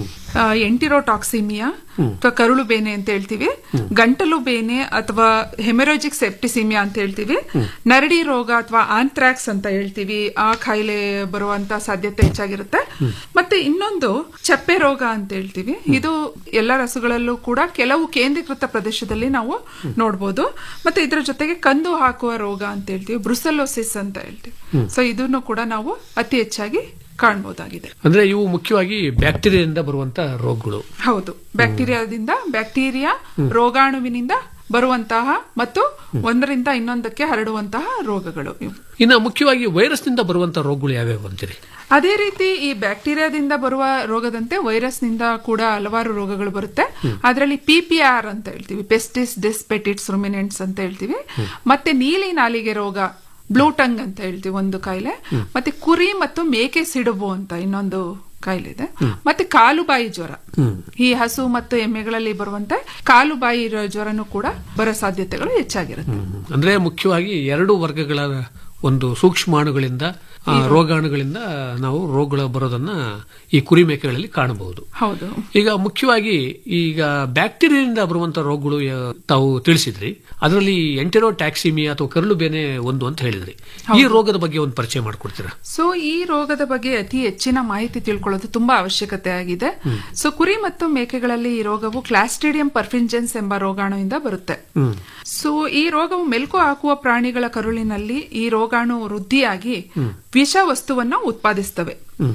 ಎಂಟಿರೋಟಾಕ್ಸಿಮಿಯಾ ಅಥವಾ ಕರುಳು ಬೇನೆ ಅಂತ ಹೇಳ್ತೀವಿ ಗಂಟಲು ಬೇನೆ ಅಥವಾ ಹೆಮರಾಜಿಕ್ ಸೆಪ್ಟಿಸಿಮಿಯಾ ಅಂತ ಹೇಳ್ತೀವಿ ನರಡಿ ರೋಗ ಅಥವಾ ಆಂಥ್ರಾಕ್ಸ್ ಅಂತ ಹೇಳ್ತೀವಿ ಆ ಕಾಯಿಲೆ ಬರುವಂತ ಸಾಧ್ಯತೆ ಹೆಚ್ಚಾಗಿರುತ್ತೆ ಮತ್ತೆ ಇನ್ನೊಂದು ಚಪ್ಪೆ ರೋಗ ಅಂತ ಹೇಳ್ತೀವಿ ಇದು ಎಲ್ಲ ರಸಗಳಲ್ಲೂ ಕೂಡ ಕೆಲವು ಕೇಂದ್ರೀಕೃತ ಪ್ರದೇಶದಲ್ಲಿ ನಾವು ನೋಡ್ಬೋದು ಮತ್ತೆ ಇದ್ರ ಜೊತೆಗೆ ಕಂದು ಹಾಕುವ ರೋಗ ಅಂತ ಹೇಳ್ತೀವಿ ಬ್ರುಸಲೋಸಿಸ್ ಅಂತ ಹೇಳ್ತೀವಿ ಸೊ ಇದನ್ನು ಕೂಡ ನಾವು ಅತಿ ಹೆಚ್ಚಾಗಿ ಕಾಣ್ಬೋದಾಗಿದೆ ಅಂದ್ರೆ ಇವು ಮುಖ್ಯವಾಗಿ ಬ್ಯಾಕ್ಟೀರಿಯಾದಿಂದ ಬರುವಂತ ರೋಗಗಳು ಹೌದು ಬ್ಯಾಕ್ಟೀರಿಯಾದಿಂದ ಬ್ಯಾಕ್ಟೀರಿಯಾ ರೋಗಾಣುವಿನಿಂದ ಬರುವಂತಹ ಮತ್ತು ಒಂದರಿಂದ ಇನ್ನೊಂದಕ್ಕೆ ಹರಡುವಂತಹ ರೋಗಗಳು ಇವು ಇನ್ನು ಮುಖ್ಯವಾಗಿ ವೈರಸ್ನಿಂದ ಬರುವಂತ ರೋಗಗಳು ಯಾವ್ಯಾವು ಅಂತೀರಿ ಅದೇ ರೀತಿ ಈ ಬ್ಯಾಕ್ಟೀರಿಯಾದಿಂದ ಬರುವ ರೋಗದಂತೆ ವೈರಸ್ನಿಂದ ಕೂಡ ಹಲವಾರು ರೋಗಗಳು ಬರುತ್ತೆ ಅದರಲ್ಲಿ ಪಿ ಪಿ ಆರ್ ಅಂತ ಹೇಳ್ತೀವಿ ಪೆಸ್ಟಿಸ್ ಡಿಸ್ಪೆಟಿಟ್ಸ್ ರುಮಿನೆಂಟ್ಸ್ ಅಂತ ಹೇಳ್ತೀವಿ ಮತ್ತೆ ನೀಲಿ ನಾಲಿಗೆ ರೋಗ ಬ್ಲೂ ಟಂಗ್ ಅಂತ ಹೇಳ್ತೀವಿ ಒಂದು ಕಾಯಿಲೆ ಮತ್ತೆ ಕುರಿ ಮತ್ತು ಮೇಕೆ ಸಿಡುಬು ಅಂತ ಇನ್ನೊಂದು ಕಾಯಿಲೆ ಇದೆ ಮತ್ತೆ ಕಾಲುಬಾಯಿ ಜ್ವರ ಈ ಹಸು ಮತ್ತು ಎಮ್ಮೆಗಳಲ್ಲಿ ಬರುವಂತೆ ಕಾಲುಬಾಯಿ ರ- ಜ್ವರನೂ ಕೂಡ ಬರೋ ಸಾಧ್ಯತೆಗಳು ಹೆಚ್ಚಾಗಿರುತ್ತೆ ಅಂದ್ರೆ ಮುಖ್ಯವಾಗಿ ಎರಡು ವರ್ಗಗಳ ಒಂದು ಸೂಕ್ಷ್ಮಾಣುಗಳಿಂದ ಆ, ರೋಗಾಣುಗಳಿಂದ ನಾವು ರೋಗಗಳು ಬರೋದನ್ನ ಈ ಕುರಿ ಮೇಕೆಗಳಲ್ಲಿ ಕಾಣಬಹುದು ಹೌದು ಈಗ ಮುಖ್ಯವಾಗಿ ಈಗ ಬ್ಯಾಕ್ಟೀರಿಯಾದಿಂದ ಬರುವಂತ ರೋಗಗಳು ಯಾ- ತಾವು ತಿಳಿಸಿದ್ರಿ ಅದರಲ್ಲಿ ಎಂಟೆರೋ ಟ್ಯಾಕ್ಸಿಮಿಯಾ ಅಥವಾ ಕರಳು ಬೇನೆ ಒಂದು ಅಂತ ಹೇಳಿದ್ರಿ ಈ ರೋಗದ ಬಗ್ಗೆ ಒಂದು ಪರಿಚಯ ಮಾಡ್ಕೊಡ್ತೀರಾ ಸೊ ಈ ರೋಗದ ಬಗ್ಗೆ ಅತಿ ಹೆಚ್ಚಿನ ಮಾಹಿತಿ ತಿಳ್ಕೊಳ್ಳೋದು ತುಂಬಾ ಅವಶ್ಯಕತೆ ಆಗಿದೆ ಸೊ ಕುರಿ ಮತ್ತು ಮೇಕೆಗಳಲ್ಲಿ ಈ ರೋಗವು ಕ್ಲಾಸ್ಟ್ರಿಡಿಯಂ ಪರ್ಫಿಂಜೆನ್ಸ್ ಎಂಬ ರೋಗಾಣುವಿಂದ ಬರುತ್ತೆ ಸೊ ಈ ರೋಗವು ಮೆಲುಕು ಹಾಕುವ ಪ್ರಾಣಿಗಳ ಕರುಳಿನಲ್ಲಿ ಈ ರೋಗಾಣು ವೃದ್ಧಿಯಾಗಿ ವಿಷ ವಸ್ತುವನ್ನ ಉತ್ಪಾದಿಸ್ತವೆ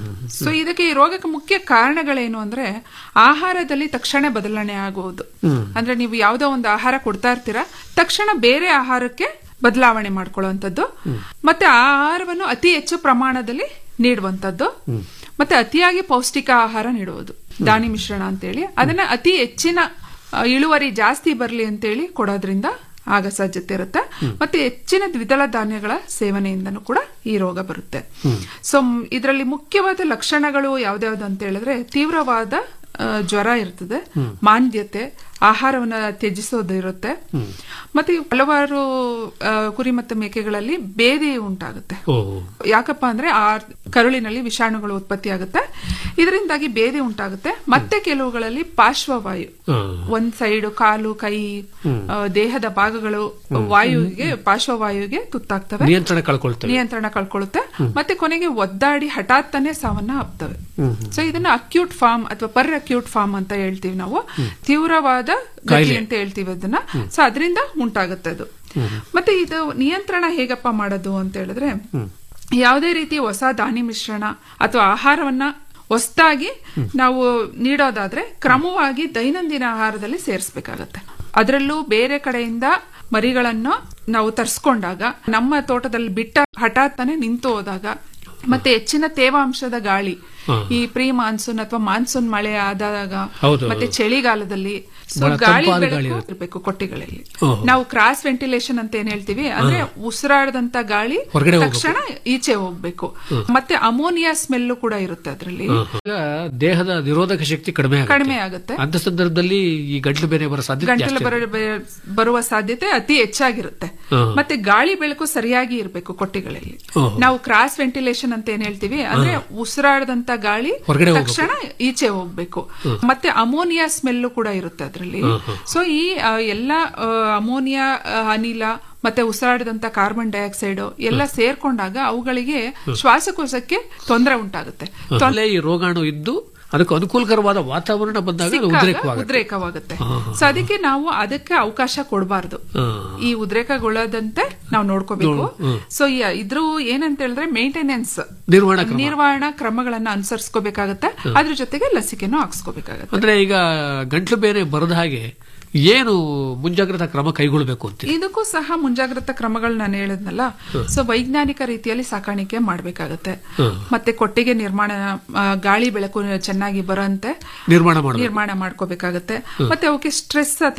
ಸೊ ಇದಕ್ಕೆ ಈ ರೋಗಕ್ಕೆ ಮುಖ್ಯ ಕಾರಣಗಳೇನು ಅಂದ್ರೆ ಆಹಾರದಲ್ಲಿ ತಕ್ಷಣ ಬದಲಾವಣೆ ಆಗುವುದು ಅಂದ್ರೆ ನೀವು ಯಾವುದೋ ಒಂದು ಆಹಾರ ಕೊಡ್ತಾ ಇರ್ತೀರಾ ತಕ್ಷಣ ಬೇರೆ ಆಹಾರಕ್ಕೆ ಬದಲಾವಣೆ ಮಾಡ್ಕೊಳ್ಳುವಂಥದ್ದು ಮತ್ತೆ ಆ ಆಹಾರವನ್ನು ಅತಿ ಹೆಚ್ಚು ಪ್ರಮಾಣದಲ್ಲಿ ನೀಡುವಂಥದ್ದು ಮತ್ತೆ ಅತಿಯಾಗಿ ಪೌಷ್ಟಿಕ ಆಹಾರ ನೀಡುವುದು ದಾನಿ ಮಿಶ್ರಣ ಅಂತೇಳಿ ಅದನ್ನ ಅತಿ ಹೆಚ್ಚಿನ ಆ, ಇಳುವರಿ ಜಾಸ್ತಿ ಬರಲಿ ಅಂತೇಳಿ ಕೊಡೋದ್ರಿಂದ ಆಗ ಸಾಧ್ಯತೆ ಇರುತ್ತೆ ಮತ್ತೆ ಹೆಚ್ಚಿನ ದ್ವಿದಳ ಧಾನ್ಯಗಳ ಸೇವನೆಯಿಂದನೂ ಕೂಡ ಈ ರೋಗ ಬರುತ್ತೆ ಸೊ ಇದರಲ್ಲಿ ಮುಖ್ಯವಾದ ಲಕ್ಷಣಗಳು ಯಾವ್ದ್ಯಾವ್ದು ಅಂತ ಹೇಳಿದ್ರೆ ತೀವ್ರವಾದ ಆ, ಜ್ವರ ಇರ್ತದೆ ಮಾಂದ್ಯತೆ ಆಹಾರವನ್ನ ತ್ಯಜಿಸೋದು ಇರುತ್ತೆ ಮತ್ತೆ ಹಲವಾರು ಆ, ಕುರಿ ಮತ್ತು ಮೇಕೆಗಳಲ್ಲಿ ಬೇದಿ ಉಂಟಾಗುತ್ತೆ ಯಾಕಪ್ಪ ಅಂದ್ರೆ ಆ ಕರುಳಿನಲ್ಲಿ ವಿಷಾಣುಗಳು ಉತ್ಪತ್ತಿ ಆಗುತ್ತೆ ಇದರಿಂದಾಗಿ ಬೇದಿ ಉಂಟಾಗುತ್ತೆ ಮತ್ತೆ ಕೆಲವುಗಳಲ್ಲಿ ಪಾರ್ಶ್ವವಾಯು ಒಂದ್ ಸೈಡ್ ಕಾಲು ಕೈ ಆ, ದೇಹದ ಭಾಗಗಳು ವಾಯುವಿಗೆ ಪಾರ್ಶ್ವವಾಯುವಿಗೆ ತುತ್ತಾಗ್ತವೆ ನಿಯಂತ್ರಣ ಕಳ್ಕೊಳ್ತವೆ ನಿಯಂತ್ರಣ ಕಳ್ಕೊಳ್ಳುತ್ತೆ ಮತ್ತೆ ಕೊನೆಗೆ ಒದ್ದಾಡಿ ಹಠಾತ್ತನೆ ಸಾವನ್ನ ಅಪ್ತವೆ ಸೊ ಇದನ್ನ ಅಕ್ಯೂಟ್ ಫಾರ್ಮ್ ಅಥವಾ ಪರ್ ಅಕ್ಯೂಟ್ ಫಾರ್ಮ್ ಅಂತ ಹೇಳ್ತೀವಿ ನಾವು ತೀವ್ರವಾದ ಗತಿ ಕಾಯಿಲೆ. ಅಂತ ಹೇಳ್ತೀವಿ ಅದನ್ನ ಸೊ ಅದರಿಂದ ಉಂಟಾಗುತ್ತೆ ಅದು ಮತ್ತೆ ಇದು ನಿಯಂತ್ರಣ ಹೇಗಪ್ಪ ಮಾಡೋದು ಅಂತ ಹೇಳಿದ್ರೆ ಯಾವುದೇ ರೀತಿ ಹೊಸ ಧಾನ್ಯ ಮಿಶ್ರಣ ಅಥವಾ ಆಹಾರವನ್ನ ಹೊಸದಾಗಿ ನಾವು ನೀಡೋದಾದ್ರೆ ಕ್ರಮವಾಗಿ ದೈನಂದಿನ ಆಹಾರದಲ್ಲಿ ಸೇರಿಸಬೇಕಾಗತ್ತೆ ಅದರಲ್ಲೂ ಬೇರೆ ಕಡೆಯಿಂದ ಮರಿಗಳನ್ನು ನಾವು ತರಿಸ್ಕೊಂಡಾಗ ನಮ್ಮ ತೋಟದಲ್ಲಿ ಬಿಟ್ಟ ಹಠಾತ್ತನೆ ನಿಂತು ಹೋದಾಗ ಮತ್ತೆ ಹೆಚ್ಚಿನ ತೇವಾಂಶದ ಗಾಳಿ ಈ ಪ್ರೀ ಮಾನ್ಸೂನ್ ಅಥವಾ ಮಾನ್ಸೂನ್ ಮಳೆ ಆದಾಗ ಹೌದು, ಮತ್ತೆ ಹೌದು. ಚಳಿಗಾಲದಲ್ಲಿ ಸೊ ಬಹಳ ಗಾಳಿ ತಂಪಾದ ಬೆಳಕು ಗಾಳಿ ಇರುತ್ತೆ. ಇರಬೇಕು ಕೊಟ್ಟಿಗಳಲ್ಲಿ ಓಹೋ. ನಾವು ಕ್ರಾಸ್ ವೆಂಟಿಲೇಷನ್ ಅಂತ ಏನ್ ಹೇಳ್ತೀವಿ ಅಂದ್ರೆ ಉಸಿರಾಡದಂತ ಗಾಳಿ ಹೊರಗಡೆ ಹೋಗ್ಬೇಕು. ತಕ್ಷಣ ಈಚೆ ಹೋಗ್ಬೇಕು ಮತ್ತೆ ಅಮೋನಿಯಾ ಸ್ಮೆಲ್ ಕೂಡ ಇರುತ್ತೆ ಅದರಲ್ಲಿ ಈಗ ದೇಹದ ನಿರೋಧಕ ಶಕ್ತಿ ಕಡಿಮೆ ಆಗುತ್ತೆ. ಕಡಿಮೆ ಆಗುತ್ತೆ ಅಂತ ಸಂದರ್ಭದಲ್ಲಿ ಈ ಗಂಟ್ಲು ಬೇನೆ ಬರೋ ಸಾಧ್ಯತೆ ಗಂಟಲು ಜಾಸ್ತಿ ಬರ- ಬರ- ಬರುವ ಸಾಧ್ಯತೆ ಅತಿ ಹೆಚ್ಚಾಗಿರುತ್ತೆ ಹಾ. ಮತ್ತೆ ಗಾಳಿ ಬೆಳಕು ಸರಿಯಾಗಿ ಇರಬೇಕು ಕೊಟ್ಟಿಗಳಲ್ಲಿ ಓಹೋ. ನಾವು ಕ್ರಾಸ್ ವೆಂಟಿಲೇಷನ್ ಅಂತ ಏನ್ ಹೇಳ್ತೀವಿ ಅಂದ್ರೆ ಉಸಿರಾಡದಂತ ಗಾಳಿ ಹೊರಗಡೆ ಹೋಗ್ಬೇಕು. ತಕ್ಷಣ ಈಚೆ ಹೋಗ್ಬೇಕು ಮತ್ತೆ ಅಮೋನಿಯಾ ಸ್ಮೆಲ್ ಕೂಡ ಇರುತ್ತೆ ಅದರಲ್ಲಿ ಸೊ ಈ ಆ, ಎಲ್ಲ ಆ, ಅಮೋನಿಯಾ ಆ, ಅನಿಲ ಮತ್ತೆ ಉಸಿರಾಡಿದಂತ ಕಾರ್ಬನ್ ಡೈಆಕ್ಸೈಡ್ ಎಲ್ಲ ಸೇರ್ಕೊಂಡಾಗ ಅವುಗಳಿಗೆ ಶ್ವಾಸಕೋಶಕ್ಕೆ ತೊಂದರೆ ಉಂಟಾಗುತ್ತೆ ಅಲ್ಲೇ ಈ ರೋಗಾಣು ಇದ್ದು ಅದಕ್ಕೆ ಅನುಕೂಲಕರವಾದ ವಾತಾವರಣ ಬಂದಾಗ ಅದು ಸಿಕ್ಕಾಗ ಉದ್ರೇಕವಾಗುತ್ತೆ ಉದ್ರೇಕವಾಗುತ್ತೆ ಸೊ ಅದಕ್ಕೆ ನಾವು ಅದಕ್ಕೆ ಅವಕಾಶ ಕೊಡಬಾರ್ದು ಹಾ. ಈ ಉದ್ರೇಕಗೊಳ್ಳದಂತೆ ನಾವು ನೋಡ್ಕೋಬೇಕು ಸೊ ಇದ್ರ ಏನಂತ ಹೇಳಿದ್ರೆ ಮೇಂಟೆನೆನ್ಸ್ ನಿರ್ವಹಣಾ ಕ್ರಮ. ನಿರ್ವಹಣಾ ಕ್ರಮಗಳನ್ನ ಅನುಸರಿಸ್ಕೋಬೇಕಾಗತ್ತೆ ಅದ್ರ ಜೊತೆಗೆ ಲಸಿಕೆನೂ ಹಾಕ್ಸ್ಕೋಬೇಕಾಗತ್ತೆ ಅಂದ್ರೆ ಈಗ ಗಂಟ್ಲು ಬೇನೆ ಬರದ ಹಾಗೆ ಏನು ಮುಂಜಾಗ್ರತಾ ಕ್ರಮ ಕೈಗೊಳ್ಳಬೇಕು ಅಂತ ಇದಕ್ಕೂ ಸಹ ಮುಂಜಾಗ್ರತಾ ಕ್ರಮಗಳು ನಾನು ಹೇಳಿದ್ನಲ್ಲ ಸೊ ವೈಜ್ಞಾನಿಕ ರೀತಿಯಲ್ಲಿ ಸಾಕಾಣಿಕೆ ಮಾಡಬೇಕಾಗತ್ತೆ ಮತ್ತೆ ಕೊಟ್ಟಿಗೆ ನಿರ್ಮಾಣ ಆ, ಗಾಳಿ ಬೆಳಕು ಚೆನ್ನಾಗಿ ಬರೋಂತೆ ನಿರ್ಮಾಣ ಮಾಡಬೇಕು ನಿರ್ಮಾಣ ಮಾಡ್ಕೋಬೇಕಾಗತ್ತೆ ಮತ್ತೆ ಅವಕ್ಕೆ ಸ್ಟ್ರೆಸ್ ಅಥವಾ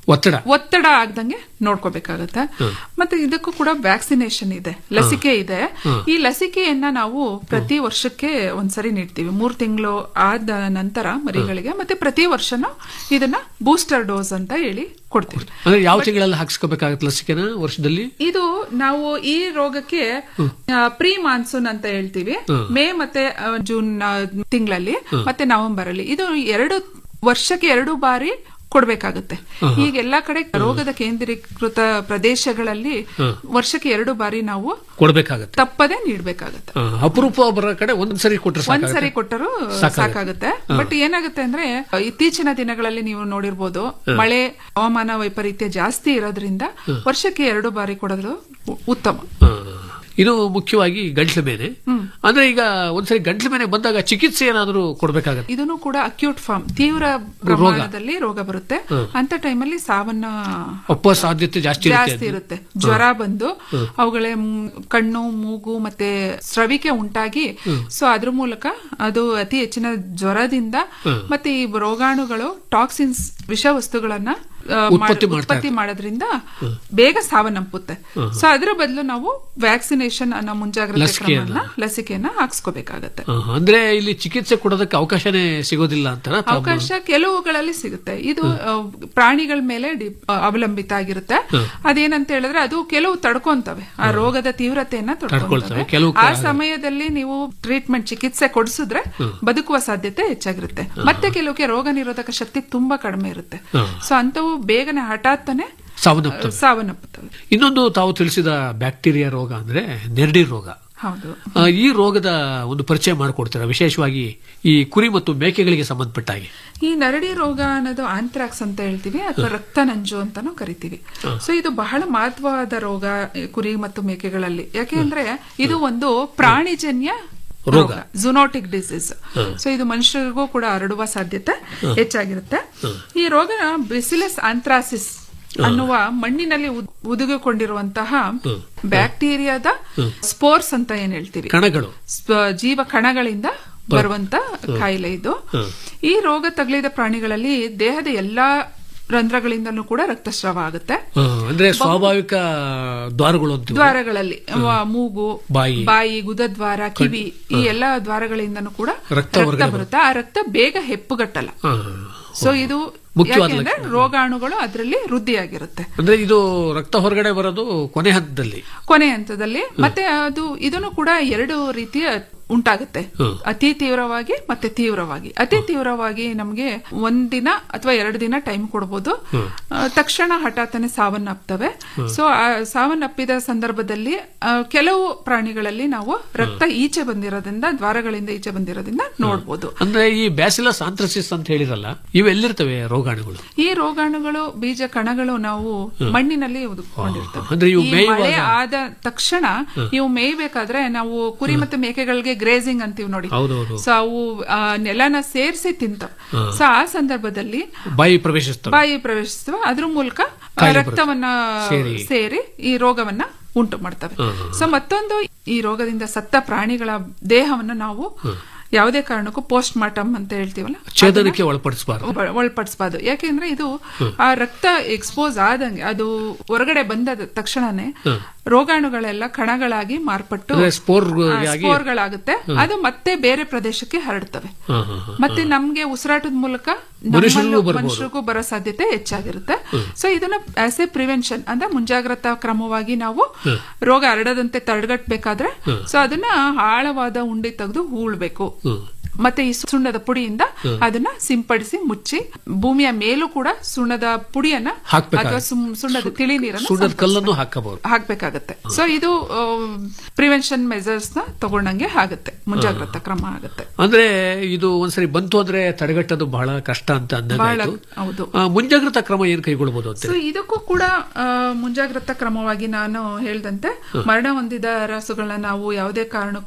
ಒತ್ತಡ ಒತ್ತಡ ಆಗ್ದಂಗೆ ನೋಡ್ಕೋಬೇಕಾಗತ್ತೆ ಮತ್ತೆ ಇದಕ್ಕೂ ಕೂಡ ವ್ಯಾಕ್ಸಿನೇಷನ್ ಇದೆ ಲಸಿಕೆ ಇದೆ ಈ ಲಸಿಕೆಯನ್ನ ನಾವು ಪ್ರತಿ ವರ್ಷಕ್ಕೆ ಒಂದ್ಸರಿ ನೀಡ್ತೀವಿ ಮೂರ್ ತಿಂಗಳು ಆದ ನಂತರ ಮರಿಗಳಿಗೆ ಮತ್ತೆ ಪ್ರತಿ ವರ್ಷನೂ ಇದನ್ನ ಬೂಸ್ಟರ್ ಡೋಸ್ ಅಂತ ಹೇಳಿ ಕೊಡ್ತೀವಿ ಅಂದ್ರೆ ಯಾವ ತಿಂಗಳಲ್ಲಿ ಹಾಕ್ಸ್ಕೋಬೇಕಾಗತ್ತೆ ಲಸಿಕೆನ ವರ್ಷದಲ್ಲಿ ಇದು ನಾವು ಈ ರೋಗಕ್ಕೆ ಪ್ರೀ ಮಾನ್ಸೂನ್ ಅಂತ ಹೇಳ್ತೀವಿ ಮೇ ಮತ್ತೆ ಆ, ಜೂನ್ ಆ, ತಿಂಗಳಲ್ಲಿ ಮತ್ತೆ ನವೆಂಬರ್ ಅಲ್ಲಿ ಇದು ಎರಡು ವರ್ಷಕ್ಕೆ ಎರಡು ಬಾರಿ ಕೊಡ್ಬೇಕಾಗುತ್ತೆ ಈಗ ಎಲ್ಲಾ ಕಡೆ ರೋಗದ ಕೇಂದ್ರೀಕೃತ ಪ್ರದೇಶಗಳಲ್ಲಿ ವರ್ಷಕ್ಕೆ ಎರಡು ಬಾರಿ ನಾವು ಕೊಡ್ಬೇಕಾಗತ್ತೆ ತಪ್ಪದೆ ನೀಡ್ಬೇಕಾಗತ್ತೆ ಆ, ಅಪರೂಪ ಬರೋ ಕಡೆ ಒಂದ್ಸರಿ ಕೊಟ್ರೆ ಒಂದ್ಸರಿ ಸಾಕಾಗತ್ತೆ? ಕೊಟ್ಟರು ಸಾಕಾಗತ್ತೆ. ಸಾಕಾಗುತ್ತೆ ಬಟ್ ಏನಾಗುತ್ತೆ ಅಂದ್ರೆ ಇತ್ತೀಚಿನ ದಿನಗಳಲ್ಲಿ ನೀವು ನೋಡಿರ್ಬೋದು ಮಳೆ ಹವಾಮಾನ ವೈಪರೀತ್ಯ ಜಾಸ್ತಿ ಇರೋದ್ರಿಂದ ವರ್ಷಕ್ಕೆ ಎರಡು ಬಾರಿ ಕೊಡೋದು ಉ- ಉತ್ತಮ ಆ, ಇದು ಮುಖ್ಯವಾಗಿ ಗಂಟ್ಲು ಮೇಲೆ ಅಂದ್ರೆ ಈಗ ಒಂದ್ಸರಿ ಗಂಟ್ಲು ಮೇಲೆ ಬಂದಾಗ ಚಿಕಿತ್ಸೆ ಏನಾದರೂ ಕೊಡ್ಬೇಕಾಗತ್ತೆ ಇದನ್ನು ಕೂಡ ಅಕ್ಯೂಟ್ ಫಾರ್ಮ್ ತೀವ್ರ ಪ್ರಮಾಣದಲ್ಲಿ ರೋಗ ಬರುತ್ತೆ ಅಂತ ಟೈಮಲ್ಲಿ ಸಾವನ್ನ ಒಪ್ಪ ಸಾಧ್ಯತೆ ಜಾಸ್ತಿ ಇರುತ್ತೆ ಜಾಸ್ತಿ ಇರುತ್ತೆ ಜ್ವರ ಬಂದು ಅವುಗಳ ಮ್- ಕಣ್ಣು ಮೂಗು ಮತ್ತೆ ಸ್ರವಿಕೆ ಉಂಟಾಗಿ ಸೊ ಅದ್ರ ಮೂಲಕ ಅದು ಅತಿ ಹೆಚ್ಚಿನ ಜ್ವರದಿಂದ ಮತ್ತೆ ಈ ರೋಗಾಣುಗಳು ಟಾಕ್ಸಿನ್ಸ್ ವಿಷವಸ್ತುಗಳನ್ನ ಆ, ಮಾಡ್- ಉತ್ಪತ್ತಿ ಮಾಡ್ತಾ ಉತ್ಪತ್ತಿ ಮಾಡೋದ್ರಿಂದ ಬೇಗ ಸಾವನ್ನಪ್ಪುತ್ತೆ ಸೊ ಅದರ ಬದಲು ನಾವು ವ್ಯಾಕ್ಸಿನೇಷನ್ ಅನ್ನೋ ಮುಂಜಾಗ್ರತೆ ಲಸಿಕೆಯನ್ನ. ಕ್ರಮವನ್ನ ಲಸಿಕೆಯನ್ನ ಹಾಕ್ಸ್ಕೋಬೇಕಾಗತ್ತೆ ಆ, ಅಂದ್ರೆ ಇಲ್ಲಿ ಚಿಕಿತ್ಸೆ ಕೊಡೋದಕ್ಕೆ ಅವಕಾಶನೇ ಸಿಗೋದಿಲ್ಲ ಅಂತಾರ ಅವಕಾಶ ಕೆಲವುಗಳಲ್ಲಿ ಸಿಗುತ್ತೆ ಇದು ಆ, ಪ್ರಾಣಿಗಳ ಮೇಲೆ ಡಿ- ಆ, ಅವಲಂಬಿತ ಆಗಿರುತ್ತೆ ಅದೇನಂತ ಹೇಳಿದ್ರೆ ಅದು ಕೆಲವು ತಡ್ಕೊಂತವೆ ಆ ರೋಗದ ತೀವ್ರತೆಯನ್ನ ತಡ್ಕೊಳ್ತವೆ. ತಡ್ಕೊಳ್ತವೆ ಕೆಲವು ಆ ಸಮಯದಲ್ಲಿ ನೀವು ಟ್ರೀಟ್ಮೆಂಟ್ ಚಿಕಿತ್ಸೆ ಕೊಡಿಸಿದ್ರೆ ಬದುಕುವ ಸಾಧ್ಯತೆ ಹೆಚ್ಚಾಗಿರುತ್ತೆ ಮತ್ತೆ ಕೆಲವಕ್ಕೆ ರೋಗ ನಿರೋಧಕ ಶಕ್ತಿ ತುಂಬಾ ಕಡಿಮೆ ಇರುತ್ತೆ ಸೊ ಅಂತವು ಬೇಗನೆ ಹಠಾತ್ತನೆ ಸಾವನ್ನಪ್ತವೆ ಸಾವನ್ನಪ್ಪುತ್ತವೆ ಇನ್ನೊಂದು ತಾವು ತಿಳಿಸಿದ ಬ್ಯಾಕ್ಟೀರಿಯಾ ರೋಗ ಅಂದ್ರೆ ನೆರಡಿ ರೋಗ ಹೌದು ಆ, ಈ ರೋಗದ ಒಂದು ಪರಿಚಯ ಮಾಡಿಕೊಡ್ತೀರಾ ವಿಶೇಷವಾಗಿ ಈ ಕುರಿ ಮತ್ತು ಮೇಕೆಗಳಿಗೆ ಸಂಬಂಧಪಟ್ಟ ಹಾಗೆ ಈ ನರಡಿ ರೋಗ ಅನ್ನೋದು ಆಂಥ್ರಾಕ್ಸ್ ಅಂತ ಹೇಳ್ತೀವಿ ಅಥವಾ ರಕ್ತ ನಂಜು ಅಂತಾನು ಕರಿತೀವಿ ಸೊ ಇದು ಬಹಳ ಮಹತ್ವವಾದ ರೋಗ ಈ ಕುರಿ ಮತ್ತು ಮೇಕೆಗಳಲ್ಲಿ ಯಾಕೆಂದ್ರೆ ಇದು ಒಂದು ಪ್ರಾಣಿಜನ್ಯ ರೋಗ ಜುನೋಟಿಕ್ ಡಿಸೀಸ್ ಸೊ ಇದು ಮನುಷ್ಯರಿಗೂ ಕೂಡ ಹರಡುವ ಸಾಧ್ಯತೆ ಹೆಚ್ಚಾಗಿರುತ್ತೆ ಈ ರೋಗ ಬಿಸಿಲಸ್ ಆಂಥ್ರಾಸಿಸ್ ಅನ್ನುವ ಮಣ್ಣಿನಲ್ಲಿ ಉದ್- ಹುದುಗಿಕೊಂಡಿರುವಂತಹ ಬ್ಯಾಕ್ಟೀರಿಯಾದ ಸ್ಪೋರ್ಸ್ ಅಂತ ಏನ್ ಹೇಳ್ತೀವಿ ಕಣಗಳು ಸ್ವ- ಜೀವ ಕಣಗಳಿಂದ ಬರುವಂತ ಕಾಯಿಲೆ ಇದು ಈ ರೋಗ ತಗುಲಿದ ಪ್ರಾಣಿಗಳಲ್ಲಿ ದೇಹದ ಎಲ್ಲಾ ರಂಧ್ರಗಳಿಂದಲೂ ಕೂಡ ರಕ್ತಸ್ರಾವ ಆಗುತ್ತೆ ಆ, ಅಂದ್ರೆ ಸ್ವಾಭಾವಿಕ ದ್ವಾರಗಳು ಅಂತೀವಿ ದ್ವಾರಗಳಲ್ಲಿ ವ- ಮೂಗು ಬಾಯಿ. ಬಾಯಿ ಗುದದ್ವಾರ ಕಿವಿ ಈ ಎಲ್ಲಾ ದ್ವಾರಗಳಿಂದನೂ ಕೂಡ ರಕ್ತ ರಕ್ತ ಹೊರಗಡೆ ಬರುತ್ತೆ ಆ ರಕ್ತ ಬೇಗ ಹೆಪ್ಪುಗಟ್ಟಲ್ಲ ಆ, ಸೊ ಇದು ಮುಖ್ಯವಾದ ಯಾಕೆಂದ್ರೆ ರೋಗಾಣುಗಳು ಅದರಲ್ಲಿ ವೃದ್ಧಿಯಾಗಿರುತ್ತೆ ಅಂದ್ರೆ ಇದು ರಕ್ತ ಹೊರಗಡೆ ಬರೋದು ಕೊನೆ ಹಂತದಲ್ಲಿ ಕೊನೆ ಹಂತದಲ್ಲಿ ಮತ್ತೆ ಅದು ಇದನ್ನು ಕೂಡ ಎರಡು ರೀತಿಯ ಉಂಟಾಗುತ್ತೆ ಅತಿ ತೀವ್ರವಾಗಿ ಮತ್ತೆ ತೀವ್ರವಾಗಿ ಅತಿ ತೀವ್ರವಾಗಿ ನಮಗೆ ಒಂದಿನ ಅಥವಾ ಎರಡು ದಿನ ಟೈಮ್ ಕೊಡ್ಬೋದು ಆ, ತಕ್ಷಣ ಹಠಾತ್ತನೆ ಸಾವನ್ನಪ್ತವೆ ಸೊ ಆ ಸಾವನ್ನಪ್ಪಿದ ಸಂದರ್ಭದಲ್ಲಿ ಆ, ಕೆಲವು ಪ್ರಾಣಿಗಳಲ್ಲಿ ನಾವು ರಕ್ತ ಈಚೆ ಬಂದಿರೋದ್ರಿಂದ ದ್ವಾರಗಳಿಂದ ಈಚೆ ಬಂದಿರೋದ್ರಿಂದ ನೋಡ್ಬೋದು ಅಂದ್ರೆ ಈ ಬ್ಯಾಸಿಲಸ್ ಆಂಥ್ರಸಿಸ್ ಅಂತ ಹೇಳಿರಲ್ಲ ಇವೆಲ್ಲಿರ್ತವೆ ರೋಗಾಣುಗಳು ಈ ರೋಗಾಣುಗಳು ಬೀಜ ಕಣಗಳು ನಾವು ಮಣ್ಣಿನಲ್ಲಿ ಉದುಕೊಂಡಿರ್ತವೆ ಅಂದ್ರೆ ಇವು ಈ ಮೇಯುವಾಗ- ಮಳೆ ಆದ ತಕ್ಷಣ ಇವು ಮೇಯ್ಬೇಕಾದ್ರೆ ನಾವು ಕುರಿ ಮತ್ತೆ ಮೇಕೆಗಳಿಗೆ ಗ್ರೇಸಿಂಗ್ ಅಂತೀವಿ ನೋಡಿ ಹೌದೌದು. ಸೊ ಅವು ಆ, ನೆಲನ ಸೇರಿಸಿ ತಿಂತವೆ ಸೊ ಆ ಸಂದರ್ಭದಲ್ಲಿ ಬಾಯಿ ಪ್ರವೇಶಿಸ್ತವೆ ಬಾಯಿ ಪ್ರವೇಶಿಸುವ ಅದ್ರ ಮೂಲಕ ಆ, ಕಾಯಿಲೆ ರಕ್ತವನ್ನ ಸೇರಿ. ಸೇರಿ ಈ ರೋಗವನ್ನ ಉಂಟು ಮಾಡ್ತವೆ ಸೊ ಮತ್ತೊಂದು ಈ ರೋಗದಿಂದ ಸತ್ತ ಪ್ರಾಣಿಗಳ ದೇಹವನ್ನು ನಾವು ಯಾವುದೇ ಕಾರಣಕ್ಕೂ ಪೋಸ್ಟ್ ಮಾರ್ಟಮ್ ಅಂತ ಹೇಳ್ತೀವಲ್ಲ ಛೇದನಕ್ಕೆ ಒಳಪಡಿಸಬಾರದು ಒಳ- ಒಳಪಡಿಸಬಾರ್ದು ಯಾಕೆಂದ್ರೆ ಇದು ಆ ರಕ್ತ ಎಕ್ಸ್ಪೋಸ್ ಆದಂಗೆ ಅದು ಹೊರಗಡೆ ಬಂದ ತಕ್ಷಣನೇ ರೋಗಾಣುಗಳೆಲ್ಲ ಕಣಗಳಾಗಿ ಮಾರ್ಪಟ್ಟು ಅಂದ್ರೆ ಸ್ಪೋರ್ ಆ, ಆಗಿ ಸ್ಪೋರ್ಗಳಾಗುತ್ತೆ ಅದು ಮತ್ತೆ ಬೇರೆ ಪ್ರದೇಶಕ್ಕೆ ಹರಡ್ತವೆ ಮತ್ತೆ ನಮ್ಗೆ ಉಸಿರಾಟದ ಮೂಲಕ ನಮ್ಮಲ್ಲೂ- ಮನುಷ್ಯರಿಗೂ ಬರ್ಬೋದು. ಮನುಷ್ಯರಿಗೂ ಬರೋ ಸಾಧ್ಯತೆ ಹೆಚ್ಚಾಗಿರುತ್ತೆ ಸೊ ಇದನ್ನ ಆಸ್ ಎ ಪ್ರಿವೆನ್ಷನ್ ಅಂದ್ರೆ ಮುಂಜಾಗ್ರತಾ ಕ್ರಮವಾಗಿ ನಾವು ರೋಗ ಹರಡದಂತೆ ತಡೆಗಟ್ಟಬೇಕಾದ್ರೆ ಸೊ ಅದನ್ನ ಆಳವಾದ ಉಂಡೆ ತೆಗೆದು ಹೂಳ್ಬೇಕು ಮತ್ತೆ ಈ ಸುಣ್ಣದ ಪುಡಿಯಿಂದ ಅದನ್ನ ಸಿಂಪಡಿಸಿ ಮುಚ್ಚಿ ಭೂಮಿಯ ಮೇಲೂ ಕೂಡ ಸುಣ್ಣದ ಪುಡಿಯನ್ನ ಹಾಕ್ಬೇಕಾಗುತ್ತೆ. ಅಥವಾ ಸುಮ್- ಸುಣ್ಣದ ತಿಳಿ ನೀರನ್ನು ಸುಣ್ಣದ ಕಲ್ಲನ್ನು ಹಾಕಬಹುದು ಹಾಕ್ಬೇಕಾಗತ್ತೆ ಸೊ ಇದು ಪ್ರಿವೆನ್ಷನ್ ಮೆಜರ್ಸ್ ನ ತಗೊಂಡಂಗೆ ಆಗುತ್ತೆ ಮುಂಜಾಗ್ರತಾ ಕ್ರಮ ಆಗುತ್ತೆ ಅಂದ್ರೆ ಇದು ಒಂದ್ಸರಿ ಬಂತು ಅಂದ್ರೆ ತಡೆಗಟ್ಟೋದು ಬಹಳ ಕಷ್ಟ ಅಂತ ಬಹಳ ಅಂದಾಗ ಹೌದು ಮುಂಜಾಗ್ರತಾ ಕ್ರಮ ಏನ್ ಕೈಗೊಳ್ಬಹುದು ಅಂತ ಸೊ ಇದಕ್ಕೂ ಕೂಡ ಆ, ಮುಂಜಾಗ್ರತಾ ಕ್ರಮವಾಗಿ ನಾನು ಹೇಳ್ದಂತೆ ಮರಣ ಹೊಂದಿದ ರಾಸುಗಳನ್ನ ನಾವು ಯಾವುದೇ ಕಾರಣಕ್ಕೂ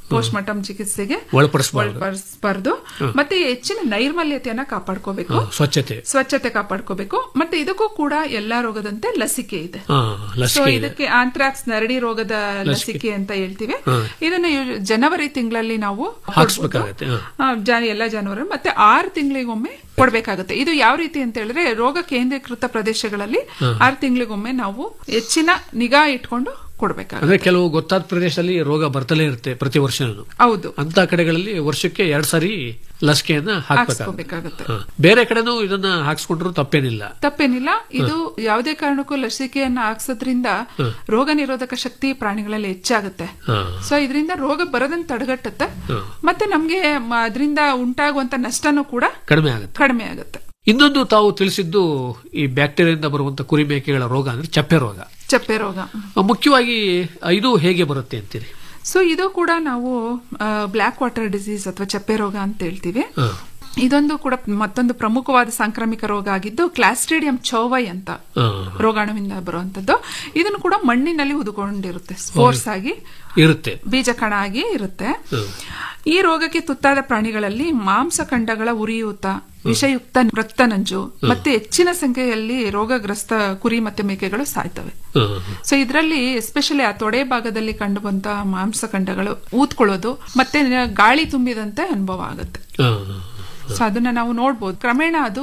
ಪೋಸ್ಟ್ ಮಾರ್ಟಮ್ ಚಿಕಿತ್ಸೆಗೆ ಒಳಪಡಿಸಬಾರ್ದು ಒಳಪಡಿಸಬಾರ್ದು ಮತ್ತೆ ಹೆಚ್ಚಿನ ನೈರ್ಮಲ್ಯತೆಯನ್ನ ಕಾಪಾಡ್ಕೋಬೇಕು ಸ್ವಚ್ಛತೆ ಸ್ವಚ್ಛತೆ ಕಾಪಾಡ್ಕೋಬೇಕು ಮತ್ತೆ ಇದಕ್ಕೂ ಕೂಡ ಎಲ್ಲಾ ರೋಗದಂತೆ ಲಸಿಕೆ ಇದೆ ಹಾ, ಸೊ ಲಸಿಕೆ ಇದೆ ಇದಕ್ಕೆ ಆಂಥ್ರಾಕ್ಸ್ ನರಡಿ ರೋಗದ ಲಸಿಕೆ ಅಂತ ಹೇಳ್ತೀವಿ ಹಾ. ಇದನ್ನ ಯು- ಜನವರಿ ತಿಂಗಳಲ್ಲಿ ನಾವು ಹಾಕ್ಸ್ಬೇಕಾಗತ್ತೆ ಹಾ. ಆ, ಜನ- ಎಲ್ಲ ಜನವರಿ ಮತ್ತೆ ಆರು ತಿಂಗಳಿಗೊಮ್ಮೆ ಕೊಡ್ಬೇಕಾಗುತ್ತೆ ಇದು ಯಾವ ರೀತಿ ಅಂತ ಹೇಳಿದ್ರೆ ರೋಗ ಕೇಂದ್ರೀಕೃತ ಪ್ರದೇಶಗಳಲ್ಲಿ ಆರು ತಿಂಗಳಿಗೊಮ್ಮೆ ನಾವು ಹೆಚ್ಚಿನ ನಿಗಾ ಇಟ್ಕೊಂಡು ಕೊಡ್ಬೇಕಾಗುತ್ತೆ ಅಂದ್ರೆ ಕೆಲವು ಗೊತ್ತಾದ ಪ್ರದೇಶದಲ್ಲಿ ರೋಗ ಬರ್ತಲೇ ಇರುತ್ತೆ ಪ್ರತಿ ವರ್ಷ ಹೌದು ಅಂತ ಕಡೆಗಳಲ್ಲಿ ವರ್ಷಕ್ಕೆ ಎರಡ್ ಸಾರಿ ಲಸಿಕೆಯನ್ನ ಹಾಕ್ಬೇಕಾಗುತ್ತೆ ಹಾಕ್ಸ್ಕೋಬೇಕಾಗುತ್ತೆ ಹಾ. ಬೇರೆ ಕಡೆನೂ ಇದನ್ನ ಹಾಕ್ಸ್ಕೊಂಡ್ರು ತಪ್ಪೇನಿಲ್ಲ ತಪ್ಪೇನಿಲ್ಲ ಇದು ಯಾವುದೇ ಕಾರಣಕ್ಕೂ ಲಸಿಕೆಯನ್ನ ಹಾಕ್ಸೋದ್ರಿಂದ ರೋಗ ನಿರೋಧಕ ಶಕ್ತಿ ಪ್ರಾಣಿಗಳಲ್ಲಿ ಹೆಚ್ಚಾಗುತ್ತೆ ಹಾ. ಸೊ ಇದರಿಂದ ರೋಗ ಬರದಂತೆ ತಡೆಗಟ್ಟುತ್ತೆ ಮತ್ತೆ ನಮ್ಗೆ ಮ- ಅದರಿಂದ ಉಂಟಾಗುವಂತ ನಷ್ಟನೂ ಕೂಡ ಕಡಿಮೆ ಆಗುತ್ತೆ ಕಡಿಮೆ ಆಗುತ್ತೆ ಇನ್ನೊಂದು ತಾವು ತಿಳಿಸಿದ್ದು ಈ ಬ್ಯಾಕ್ಟೀರಿಯಾದಿಂದ ಬರುವಂತ ಕುರಿ ಮೇಕೆಗಳ ರೋಗ ಅಂದ್ರೆ ಚಪ್ಪೆ ರೋಗ ಚಪ್ಪೆ ರೋಗ ಆ, ಮುಖ್ಯವಾಗಿ ಇದು ಹೇಗೆ ಬರುತ್ತೆ ಅಂತೀರಿ ಸೊ ಇದು ಕೂಡ ನಾವು ಬ್ಲ್ಯಾಕ್ ವಾಟರ್ ಡಿಸೀಸ್ ಅಥವಾ ಚಪ್ಪೆ ರೋಗ ಅಂತ ಹೇಳ್ತೀವಿ ಹಾ. ಇದೊಂದು ಕೂಡ ಮತ್ತೊಂದು ಪ್ರಮುಖವಾದ ಸಾಂಕ್ರಾಮಿಕ ರೋಗ ಆಗಿದ್ದು ಕ್ಲಾಸ್ಟ್ರೀಡಿಯಂ ಚೌವೈ ಅಂತ ಹಾ. ರೋಗಾಣುವಿಂದ ಬರುವಂತದ್ದು ಇದನ್ನು ಕೂಡ ಮಣ್ಣಿನಲ್ಲಿ ಉದುಕೊಂಡಿರುತ್ತೆ ಸ್ಪೋರ್ಸ್ ಆಗಿ ಇರುತ್ತೆ ಬೀಜ ಕಣ ಆಗಿ ಇರುತ್ತೆ ಹ್ಮ್. ಈ ರೋಗಕ್ಕೆ ತುತ್ತಾದ ಪ್ರಾಣಿಗಳಲ್ಲಿ ಮಾಂಸಖಂಡಗಳ ಉರಿಯೂತ ವಿಷಯುಕ್ತ ರಕ್ತನಂಜು ಮತ್ತೆ ಹೆಚ್ಚಿನ ಸಂಖ್ಯೆಯಲ್ಲಿ ರೋಗಗ್ರಸ್ತ ಕುರಿ ಮತ್ತೆ ಮೇಕೆಗಳು ಸಾಯ್ತವೆ ಹಾ. ಸೊ ಇದರಲ್ಲಿ ಎಸ್ಪೆಷಲಿ ಆ ತೊಡೆ ಭಾಗದಲ್ಲಿ ಕಂಡು ಬಂತ ಮಾಂಸಖಂಡಗಳು ಊದ್ಕೊಳ್ಳೋದು ಮತ್ತೆ ಗಾಳಿ ತುಂಬಿದಂತೆ ಅನುಭವ ಆಗುತ್ತೆ ಹಾ. ಸೊ ಅದನ್ನ ನಾವು ನೋಡ್ಬೋದು ಕ್ರಮೇಣ ಅದು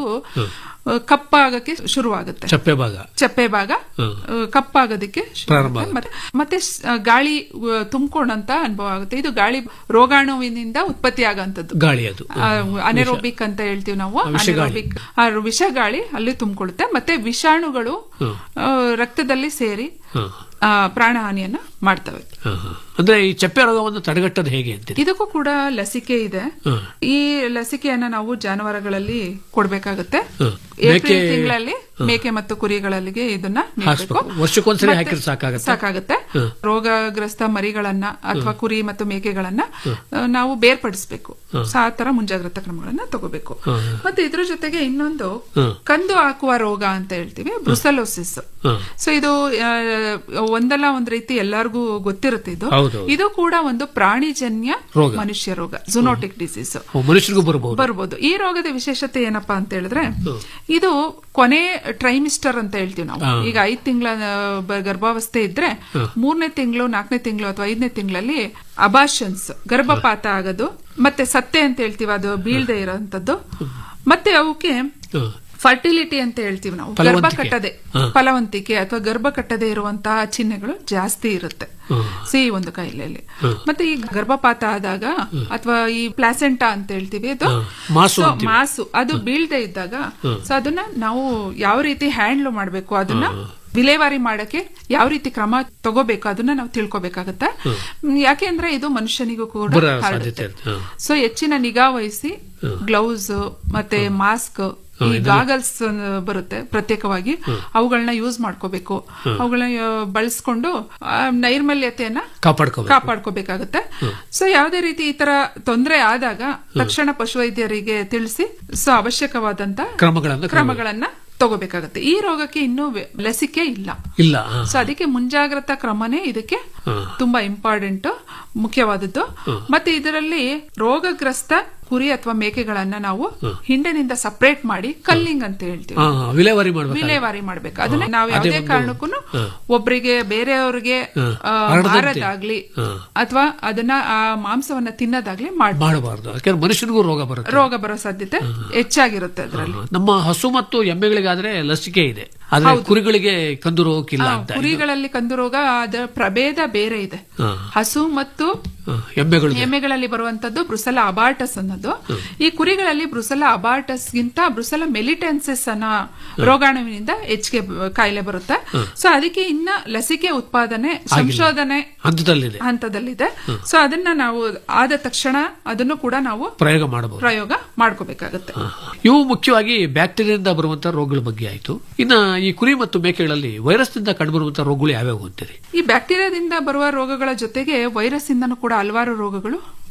ಆ, ಕಪ್ಪಾಗಕ್ಕೆ ಶುರುವಾಗುತ್ತೆ ಚಪ್ಪೆ ಭಾಗ ಚಪ್ಪೆ ಭಾಗ ಹ್ಮ್. ಆ, ಕಪ್ಪಾಗೋದಕ್ಕೆ ಶುರು ಪ್ರಾರಂಭ ಆಗುತ್ತೆ. ಮತ್ತೆ ಮತ್ತೆ ಸ್- ಆ, ಗಾಳಿ ತುಂಬಿಕೊಂಡಂತ ಅನುಭವ ಆಗುತ್ತೆ ಇದು ಗಾಳಿ ರೋಗಾಣುವಿನಿಂದ ಉತ್ಪತ್ತಿ ಆಗಂತದ್ದು ಗಾಳಿ ಅದು ಅನೆರೋಬಿಕ್ ಅಂತ ಹೇಳ್ತೀವಿ ನಾವು ಆ, ವಿಷಗಾಳಿ. ಅನೆರೋಬಿಕ್ ಆ ವಿಷಗಾಳಿ ಅಲ್ಲಿ ತುಂಬಿಕೊಳ್ಳುತ್ತೆ ಮತ್ತೆ ವಿಷಾಣುಗಳು ಹ್ಮ್. ಆ, ರಕ್ತದಲ್ಲಿ ಸೇರಿ ಹಾ. ಆ, ಪ್ರಾಣಹಾನಿಯನ್ನ ಮಾಡ್ತವೆ ಹಾ, ಹಾ. ಅಂದ್ರೆ ಈ ಚಪ್ಪೆ ರೋಗವನ್ನು ತಡೆಗಟ್ಟೋದು ಹೇಗೆ ಅಂತೀರಿ ಇದಕ್ಕೂ ಕೂಡ ಲಸಿಕೆ ಇದೆ ಹ್ಮ್. ಈ ಲಸಿಕೆಯನ್ನ ನಾವು ಜಾನುವಾರುಗಳಲ್ಲಿ ಕೊಡ್ಬೇಕಾಗುತ್ತೆ ಹ್ಮ್. ಏಪ್ರಿಲ್ ಮೇಕೆ- ತಿಂಗಳಲ್ಲಿ ಮೇಕೆ ಮತ್ತು ಕುರಿಗಳಿಗೆ ಇದನ್ನ ನೀಡ್ಬೇಕು. ಹಾಕ್ಸ್ಬೇಕು. ವರ್ಷಕ್ಕೊಂದ್ಸರಿ ಮತ್ತೆ ಹಾಕಿದ್ರೆ ಸಾಕಾಗತ್ತೆ? ಸಾಕಾಗುತ್ತೆ ಹ್ಮ್. ರೋಗಗ್ರಸ್ತ ಮರಿಗಳನ್ನ ಅಥವಾ ಕುರಿ ಮತ್ತು ಮೇಕೆಗಳನ್ನ ಆ, ನಾವು ಬೇರ್ಪಡಿಸಬೇಕು ಸೊ ಆ ತರ ಮುಂಜಾಗ್ರತಾ ಕ್ರಮಗಳನ್ನ ತಗೋಬೇಕು ಮತ್ತೆ ಇದ್ರ ಜೊತೆಗೆ ಇನ್ನೊಂದು ಹ್ಮ್. ಕಂದು ಹಾಕುವ ರೋಗ ಅಂತ ಹೇಳ್ತೀವಿ ಬ್ರುಸಲೋಸಿಸ್ ಹ್ಮ್. ಸೊ ಇದು ಆ, ಒಂದಲ್ಲ ಒಂದ್ ರೀತಿ ಎಲ್ಲರಿಗೂ ಗೊತ್ತಿರುತ್ತೆ ಇದು ಹೌದು. ಇದು ಕೂಡ ಒಂದು ಪ್ರಾಣಿಜನ್ಯ ರೋಗ. ಮನುಷ್ಯ ರೋಗ ಜುನೋಟಿಕ್ ಡಿಸೀಸ್ ಓ, ಮನುಷ್ಯರಿಗೂ ಬರಬಹುದು ಬರ್ಬೋದು ಈ ರೋಗದ ವಿಶೇಷತೆ ಏನಪ್ಪಾ ಅಂತ ಹೇಳಿದ್ರೆ ಇದು ಕೊನೆ ಟ್ರೈಮಿಸ್ಟರ್ ಅಂತ ಹೇಳ್ತೀವಿ ನಾವು ಈಗ ಐದ್ ತಿಂಗಳ ಗರ್ಭಾವಸ್ಥೆ ಇದ್ರೆ ಮೂರನೇ ತಿಂಗಳು ನಾಲ್ಕನೇ ತಿಂಗಳು ಅಥವಾ ಐದನೇ ತಿಂಗಳಲ್ಲಿ ಅಬಾಷನ್ಸ್ ಗರ್ಭಪಾತ ಆಗೋದು ಮತ್ತೆ ಸತ್ತೆ ಅಂತ ಹೇಳ್ತೀವಿ ಅದು ಬೀಳ್ದೆ ಇರೋಂಥದ್ದು ಮತ್ತೆ ಅವಕ್ಕೆ ಫರ್ಟಿಲಿಟಿ ಅಂತ ಹೇಳ್ತೀವಿ ನಾವು ಗರ್ಭ ಫಲವಂತಿಕೆ. ಕಟ್ಟದೆ ಹಾ. ಫಲವಂತಿಕೆ ಅಥವಾ ಗರ್ಭ ಕಟ್ಟದೆ ಇರುವಂತಹ ಚಿಹ್ನೆಗಳು ಜಾಸ್ತಿ ಇರುತ್ತೆ ಸಿ ಈ ಒಂದು ಕಾಯಿಲೆಯಲ್ಲಿ ಮತ್ತೆ ಈ ಗರ್ಭಪಾತ ಆದಾಗ ಅಥವಾ ಈ ಪ್ಲಾಸೆಂಟಾ ಅಂತ ಹೇಳ್ತೀವಿ ಅದು ಮಾಸು So, ಅಂತೀವಿ. ಮಾಸು ಅದು ಬೀಳ್ದೆ ಇದ್ದಾಗ ಸೊ ಅದನ್ನ ನಾವು ಯಾವ ರೀತಿ ಹ್ಯಾಂಡ್ಲ್ ಮಾಡಬೇಕು ಅದನ್ನ ವಿಲೇವಾರಿ ಮಾಡಕ್ಕೆ ಯಾವ ರೀತಿ ಕ್ರಮ ತಗೋಬೇಕು ಅದನ್ನ ನಾವು ತಿಳ್ಕೊಬೇಕಾಗತ್ತೆ ಹ್ಮ್, ಯಾಕೆಂದ್ರೆ ಇದು ಮನುಷ್ಯನಿಗೂ ಕೂಡ ಬರೋ ಹರಡುತ್ತೆ ಸಾಧ್ಯತೆ ಇರುತ್ತೆ. ಹಾ. ಸೊ ಹೆಚ್ಚಿನ ನಿಗಾ ವಹಿಸಿ ಗ್ಲೌಸ್ ಮತ್ತೆ ಮಾಸ್ಕ್ ಈ ಗಾಗಲ್ಸ್ ಬರುತ್ತೆ ಪ್ರತ್ಯೇಕವಾಗಿ ಅವುಗಳನ್ನ ಯೂಸ್ ಮಾಡ್ಕೋಬೇಕು ಅವುಗಳನ್ನ ಬಳಸ್ಕೊಂಡು ಆ, ನೈರ್ಮಲ್ಯತೆಯನ್ನ ಕಾಪಾಡ್ಕೋಬೇಕು ಕಾಪಾಡ್ಕೋಬೇಕಾಗುತ್ತೆ ಸೊ ಯಾವುದೇ ರೀತಿ ಈ ತರ ತೊಂದರೆ ಆದಾಗ ತಕ್ಷಣ ಪಶುವೈದ್ಯರಿಗೆ ತಿಳಿಸಿ ಸೊ ಅವಶ್ಯಕವಾದಂತ ಕ್ರಮಗಳನ್ನ ಕ್ರಮಗಳನ್ನ ತಗೋಬೇಕಾಗುತ್ತೆ ಈ ರೋಗಕ್ಕೆ ಇನ್ನೂ ವೆ- ಲಸಿಕೆ ಇಲ್ಲ ಇಲ್ಲ ಹಾ. ಸೊ ಅದಕ್ಕೆ ಮುಂಜಾಗ್ರತಾ ಕ್ರಮನೇ ಇದಕ್ಕೆ ತುಂಬಾ ಇಂಪಾರ್ಟೆಂಟ್ ಮುಖ್ಯವಾದದ್ದು ಮತ್ತೆ ಇದರಲ್ಲಿ ರೋಗಗ್ರಸ್ತ ಕುರಿ ಅಥವಾ ಮೇಕೆಗಳನ್ನ ನಾವು ಹಿಂಡಿನಿಂದ ಸಪರೇಟ್ ಮಾಡಿ ಕಲ್ಲಿಂಗ್ ಅಂತ ಹೇಳ್ತೀವಿ ಹಾ, ಹಾ, ವಿಲೇವಾರಿ ಮಾಡ್ಬೇಕು ವಿಲೇವಾರಿ ಮಾಡ್ಬೇಕು ಅದನ್ನ ನಾವು ಅದೇ ಯಾವುದೇ ಒಂದು- ಕಾರಣಕ್ಕೂ ಒಬ್ಬರಿಗೆ ಬೇರೆಯವ್ರಿಗೆ ಆ, ಹರಡದಂತೆ. ಮಾರದಾಗ್ಲಿ ಅಥವಾ ಅದನ್ನ ಆ ಮಾಂಸವನ್ನ ತಿನ್ನೋದಾಗ್ಲಿ ಮಾಡ್ ಮಾಡಬಾರ್ದು ಯಾಕಂದ್ರೆ ಮನುಷ್ಯನಿಗೂ ರೋಗ ಬರುತ್ತೆ ರೋಗ ಬರೋ ಸಾಧ್ಯತೆ ಹೆಚ್ಚಾಗಿರುತ್ತೆ ಅದರಲ್ಲಿ ನಮ್ಮ ಹಸು ಮತ್ತು ಎಮ್ಮೆಗಳಿಗಾದ್ರೆ ಲಸಿಕೆ ಇದೆ ಆದ್ರೆ ಕುರಿಗಳಿಗೆ ಕಂದು ರೋಗಕ್ಕಿಲ್ಲ ಅಂತ ಕುರಿಗಳಲ್ಲಿ ಕಂದು ರೋಗ ಅದರ ಪ್ರಭೇದ ಬೇರೆ ಇದೆ ಹಾ. ಹಸು ಮತ್ತು ಹಾ, ಎಮ್ಮೆಗಳು ಎಮ್ಮೆಗಳಲ್ಲಿ ಬರುವಂತದ್ದು ಬ್ರುಸಲ ಅಬಾರ್ಟಸ್ ಅನ್ನೋದು ಈ ಕುರಿಗಳಲ್ಲಿ ಬ್ರುಸಲ ಅಬಾರ್ಟಸ್ ಗಿಂತ ಬ್ರುಸಲ ಮೆಲಿಟೆನ್ಸಿಸ್ ಅನ್ನೋ ರೋಗಾಣುವಿನಿಂದ ಹೆಚ್ಚಿಗೆ ಬ- ಕಾಯಿಲೆ ಬರುತ್ತೆ ಸೊ ಅದಕ್ಕೆ ಇನ್ನ ಲಸಿಕೆ ಉತ್ಪಾದನೆ ಸಂಶೋಧನೆ ಹಂತದಲ್ಲಿದೆ ಹಂತದಲ್ಲಿದೆ ಸೊ ಅದನ್ನ ನಾವು ಆದ ತಕ್ಷಣ ಅದನ್ನು ಕೂಡ ನಾವು ಪ್ರಯೋಗ ಮಾಡಬಹುದು ಪ್ರಯೋಗ ಮಾಡ್ಕೋಬೇಕಾಗತ್ತೆ ಇವು ಮುಖ್ಯವಾಗಿ ಬ್ಯಾಕ್ಟೀರಿಯಾದಿಂದ ಬರುವಂತಹ ರೋಗಗಳ ಬಗ್ಗೆ ಆಯ್ತು ಇನ್ನ ಈ ಕುರಿ ಮತ್ತು ಮೇಕೆಗಳಲ್ಲಿ ವೈರಸ್ನಿಂದ ಕಂಡುಬರುವಂತಹ ರೋಗಗಳು ಯಾವ್ಯಾವು ಅಂತೀರಿ ಈ ಬ್ಯಾಕ್ಟೀರಿಯಾದಿಂದ ಬರುವ ರೋಗಗಳ ಜೊತೆಗೆ ವೈರಸ್ ಇಂದನೂ ಕೂಡ ಹಲವಾರು ರೋಗಗಳು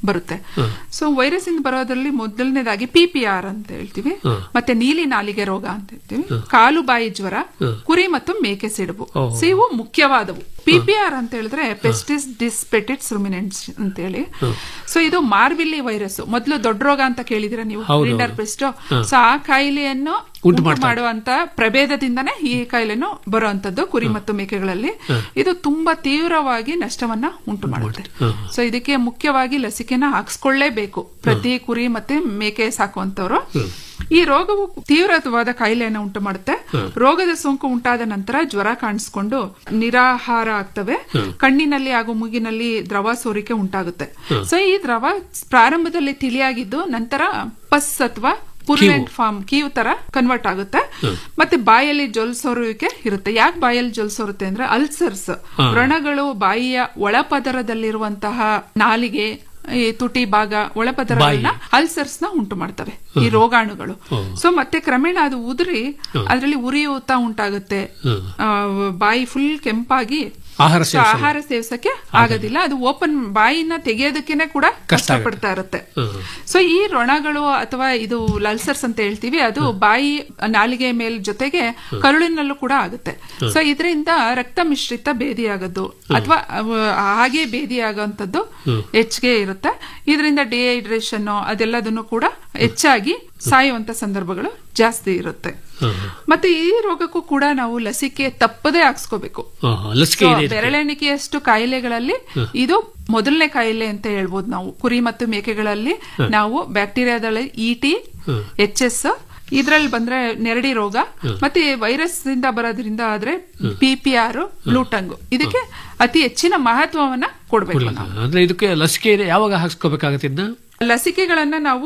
ಬರುತ್ತೆ ಸೊ ವೈರಸ್ ಇಂದ ಬರೋದ್ರಲ್ಲಿ ಮೊದಲನೇದಾಗಿ ಪಿ ಪಿ ಆರ್ ಅಂತ ಹೇಳ್ತೀವಿ ಮತ್ತೆ ನೀಲಿ ನಾಲಿಗೆ ರೋಗ ಅಂತ ಹೇಳ್ತೀವಿ ಕಾಲು ಬಾಯಿ ಜ್ವರ ಕುರಿ ಮತ್ತು ಮೇಕೆ ಸಿಡುಬು ಓಹೋ. ಸೊ ಇವು ಮುಖ್ಯವಾದವು ಪಿ ಪಿ ಆರ್ ಅಂತ ಹೇಳಿದ್ರೆ ಪೆಸ್ಟಿಸ್ ಡಿಸ್ಪೆಟಿಟ್ಸ್ ರುಮಿನೆಂಟ್ಸ್ ಅಂತ ಹೇಳಿ ಸೊ ಇದು ಮಾರ್ಬಿಲ್ಲಿ ವೈರಸ್ ಮೊದಲು ದೊಡ್ಡ ರೋಗ ಅಂತ ಕೇಳಿದಿರ ನೀವು ಹೌದು, ರಿಂಡರ್ ಹೌದು. ಪೆಸ್ಟ್ ಹ. ಸೊ ಆ ಕಾಯಿಲೆಯನ್ನು ಉಂಟು ಉಂಟು ಮಾಡ್ತಾ ಮಾಡುವಂತ ಪ್ರಭೇದದಿಂದನೇ ಈ ಕಾಯಿಲೆನು ಬರುವಂತದ್ದು ಕುರಿ ಮತ್ತು ಮೇಕೆಗಳಲ್ಲಿ ಇದು ತುಂಬಾ ತೀವ್ರವಾಗಿ ನಷ್ಟವನ್ನ ಉಂಟು ಮಾಡುತ್ತೆ ಸೊ ಇದಕ್ಕೆ ಮುಖ್ಯವಾಗಿ ಲಸಿಕೆನ ಹಾಕ್ಸ್ಕೊಳ್ಳೇಬೇಕು ಪ್ರತಿ ಕುರಿ ಮತ್ತೆ ಮೇಕೆ ಸಾಕುವಂತವ್ರು ಈ ರೋಗವು ತೀವ್ರವಾದ ಕಾಯಿಲೆಯನ್ನು ಉಂಟು ಮಾಡುತ್ತೆ ರೋಗದ ಸೋಂಕು ಉಂಟಾದ ನಂತರ ಜ್ವರ ಕಾಣಿಸ್ಕೊಂಡು ನಿರಾಹಾರ ಆಗ್ತವೆ ಕಣ್ಣಿನಲ್ಲಿ ಹಾಗೂ ಮೂಗಿನಲ್ಲಿ ದ್ರವ ಸೋರಿಕೆ ಉಂಟಾಗುತ್ತೆ ಸೊ ಈ ದ್ರವ ಪ್ರಾರಂಭದಲ್ಲಿ ತಿಳಿಯಾಗಿದ್ದು ನಂತರ ಪಸ್ ಅಥವಾ ಪುರ್ಲೆಂಟ್ ಫಾರ್ಮ್ ಕೀವ್ ತರ ಕನ್ವರ್ಟ್ ಆಗುತ್ತೆ ಮತ್ತೆ ಬಾಯಲ್ಲಿ ಜೊಲ್ಸೋರುವಿಕೆ ಇರುತ್ತೆ ಯಾಕೆ ಬಾಯಲ್ಲಿ ಜೊಲ್ಸೋರುತ್ತೆ ಅಂದ್ರೆ ಅಲ್ಸರ್ಸ್ ವ್ರಣಗಳು ಬಾಯಿಯ ಒಳಪದರದಲ್ಲಿರುವಂತಹ ನಾಲಿಗೆ ಈ ತುಟಿ ಭಾಗ ಒಳಪದರಗಳನ್ನ ಅಲ್ಸರ್ಸ್ ನ ಉಂಟು ಮಾಡ್ತವೆ ಈ ರೋಗಾಣುಗಳು ಸೊ ಮತ್ತೆ ಕ್ರಮೇಣ ಅದು ಉದುರಿ ಅದರಲ್ಲಿ ಉರಿಯೂತ ಉಂಟಾಗುತ್ತೆ ಆ, ಬಾಯಿ ಫುಲ್ ಕೆಂಪಾಗಿ ಆಹಾರ ಸೊ ಸೇವಿಸಲು. ಆಹಾರ ಸೇವಿಸಕ್ಕೆ ಆಗೋದಿಲ್ಲ ಅದು ಓಪನ್ ಬಾಯಿನ ತೆಗೆಯೋದಕ್ಕೇನೆ ಕೂಡ ಕಷ್ಟ ಆಗುತ್ತೆ. ಕಷ್ಟಪಡ್ತಾ ಇರುತ್ತೆ ಸೊ ಈ ರೊಣಗಳು ಅಥವಾ ಇದು ಲಲ್ಸರ್ಸ್ ಅಂತ ಹೇಳ್ತೀವಿ ಅದು ಬಾಯಿ ನಾಲಿಗೆ ಮೇಲ್ ಜೊತೆಗೆ ಕರುಳಿನಲ್ಲೂ ಕೂಡ ಆಗುತ್ತೆ ಸೊ ಇದರಿಂದ ರಕ್ತ ಮಿಶ್ರಿತ ಬೇದಿ ಆಗೋದು ಅಥವಾ ಹಾಗೆ ಬೇದಿ ಆಗೋಂಥದ್ದು ಹೆಚ್ಚಿಗೆ ಇರುತ್ತೆ ಇದರಿಂದ ಡಿಹೈಡ್ರೇಷನ್ ಅದೆಲ್ಲದನ್ನು ಕೂಡ ಹೆಚ್ಚಾಗಿ ಸಾಯುವಂತ ಸಂದರ್ಭಗಳು ಜಾಸ್ತಿ ಇರುತ್ತೆ ಮತ್ತೆ ಈ ರೋಗಕ್ಕೂ ಕೂಡ ನಾವು ಲಸಿಕೆ ತಪ್ಪದೇ ಹಾಕ್ಸ್ಕೋಬೇಕು ಆಹಾ, ಲಸಿಕೆ So, ಇದೆ ಇದಕ್ಕೆ. ಬೆರಳೆಣಿಕೆಯಷ್ಟು ಕಾಯಿಲೆಗಳಲ್ಲಿ ಇದು ಮೊದಲನೇ ಕಾಯಿಲೆ ಅಂತ ಹೇಳ್ಬೋದು ನಾವು ಕುರಿ ಮತ್ತು ಮೇಕೆಗಳಲ್ಲಿ ನಾವು ಬ್ಯಾಕ್ಟೀರಿಯಾದಲ್ಲಿ ಇಟಿ ಎಚ್ ಎಸ್ ಇದ್ರಲ್ಲಿ ಬಂದ್ರೆ ನೆರಡಿ ರೋಗ ಮತ್ತೆ ವೈರಸ್ ಇಂದ ಬರೋದ್ರಿಂದ ಆದ್ರೆ ಪಿ ಪಿ ಆರ್ ಬ್ಲೂಟಂಗ್ ಇದಕ್ಕೆ ಅತಿ ಹೆಚ್ಚಿನ ಮಹತ್ವವನ್ನ ಕೊಡ್ಬೇಕು ನಾವು ಅಂದ್ರೆ ಇದಕ್ಕೆ ಲಸಿಕೆ ಇದೆ ಯಾವಾಗ ಹಾಕ್ಸ್ಕೋಬೇಕಾಗತ್ತೆ ಇದನ್ನ ಲಸಿಕೆಗಳನ್ನ ನಾವು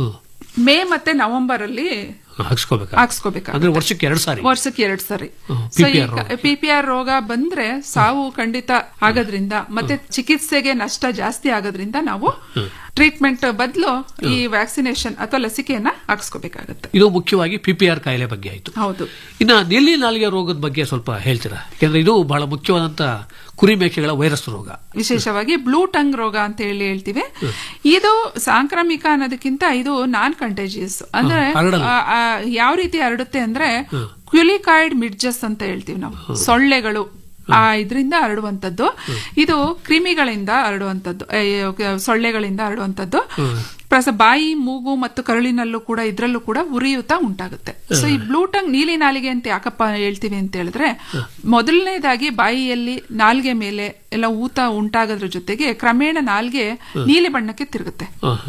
ಮೇ ಮತ್ತೆ ನವೆಂಬರ್ ಅಲ್ಲಿ ಹಾಕ್ಸ್ಕೋಬೇಕಾ ಹಾಕ್ಸ್ಕೋಬೇಕು ಅಂದ್ರೆ ವರ್ಷಕ್ಕೆ ಎರಡು ಸಾರಿ ವರ್ಷಕ್ಕೆ ಎರಡ್ ಸರಿ ಹ್ಮ್. ಸೊ PPR ರೋಗ. ಪಿ ಪಿ ಆರ್ ರೋಗ ಬಂದ್ರೆ ಸಾವು ಖಂಡಿತ ಆಗೋದ್ರಿಂದ ಮತ್ತೆ ಚಿಕಿತ್ಸೆಗೆ ನಷ್ಟ ಜಾಸ್ತಿ ಆಗೋದ್ರಿಂದ ನಾವು ಟ್ರೀಟ್ಮೆಂಟ್ ಬದಲು ಈ ವ್ಯಾಕ್ಸಿನೇಷನ್ ಅಥವಾ ಲಸಿಕೆಯನ್ನ ಹಾಕ್ಸ್ಕೋಬೇಕಾಗತ್ತೆ ಇದು ಮುಖ್ಯವಾಗಿ ಪಿಪಿಆರ್ ಕಾಯಿಲೆ ಬಗ್ಗೆ ಆಯ್ತು ಹೌದು ಇನ್ನ ನೀಲಿ ನಾಲಿಗೆ ರೋಗದ ಬಗ್ಗೆ ಸ್ವಲ್ಪ ಹೇಳ್ತೀರಾ ಯಾಕಂದ್ರೆ ಇದು ಬಹಳ ಮುಖ್ಯವಾದಂತ ಕುರಿ ಮೇಕೆಗಳ ವೈರಸ್ ರೋಗ ವಿಶೇಷವಾಗಿ ಬ್ಲೂ ಟಂಗ್ ರೋಗ ಅಂತ ಹೇಳಿ ಹೇಳ್ತೀವಿ ಇದು ಸಾಂಕ್ರಾಮಿಕ ಅನ್ನೋದಕ್ಕಿಂತ ಇದು ನಾನ್ ಕಂಟೇಜಿಯಸ್ ಅಂದ್ರೆ ಹರಡಲ್ಲ. ಆ, ಆ, ಯಾವ ರೀತಿ ಹರಡುತ್ತೆ ಅಂದ್ರೆ ಕ್ಯುಲಿಕಾಯ್ಡ್ ಮಿಡ್ಜಸ್ ಅಂತ ಹೇಳ್ತೀವಿ ನಾವು ಸೊಳ್ಳೆಗಳು ಆ ಇದರಿಂದ ಹರಡುವಂತದ್ದು ಇದು ಕ್ರಿಮಿಗಳಿಂದ ಹರಡುವಂತದ್ದು ಏ, ಸೊಳ್ಳೆಗಳಿಂದ ಹರಡುವಂತದ್ದು ಪ್ಲಸ್ ಬಾಯಿ ಮೂಗು ಮತ್ತು ಕರುಳಿನಲ್ಲೂ ಕೂಡ ಇದ್ರಲ್ಲೂ ಕೂಡ ಉರಿಯೂತ ಉಂಟಾಗುತ್ತೆ ಸೊ ಈ ಬ್ಲೂಟಂಗ್ ನೀಲಿ ನಾಲಿಗೆ ಅಂತ ಯಾಕಪ್ಪ ಹೇಳ್ತೀವಿ ಅಂತ ಹೇಳಿದ್ರೆ ಮೊದಲನೇದಾಗಿ ಬಾಯಿಯಲ್ಲಿ ನಾಲ್ಗೆ ಮೇಲೆ ಎಲ್ಲ ಊತ ಉಂಟಾಗೋದ್ರ ಜೊತೆಗೆ ಕ್ರಮೇಣ ನಾಲ್ಗೆ ನೀಲಿ ಬಣ್ಣಕ್ಕೆ ತಿರುಗುತ್ತೆ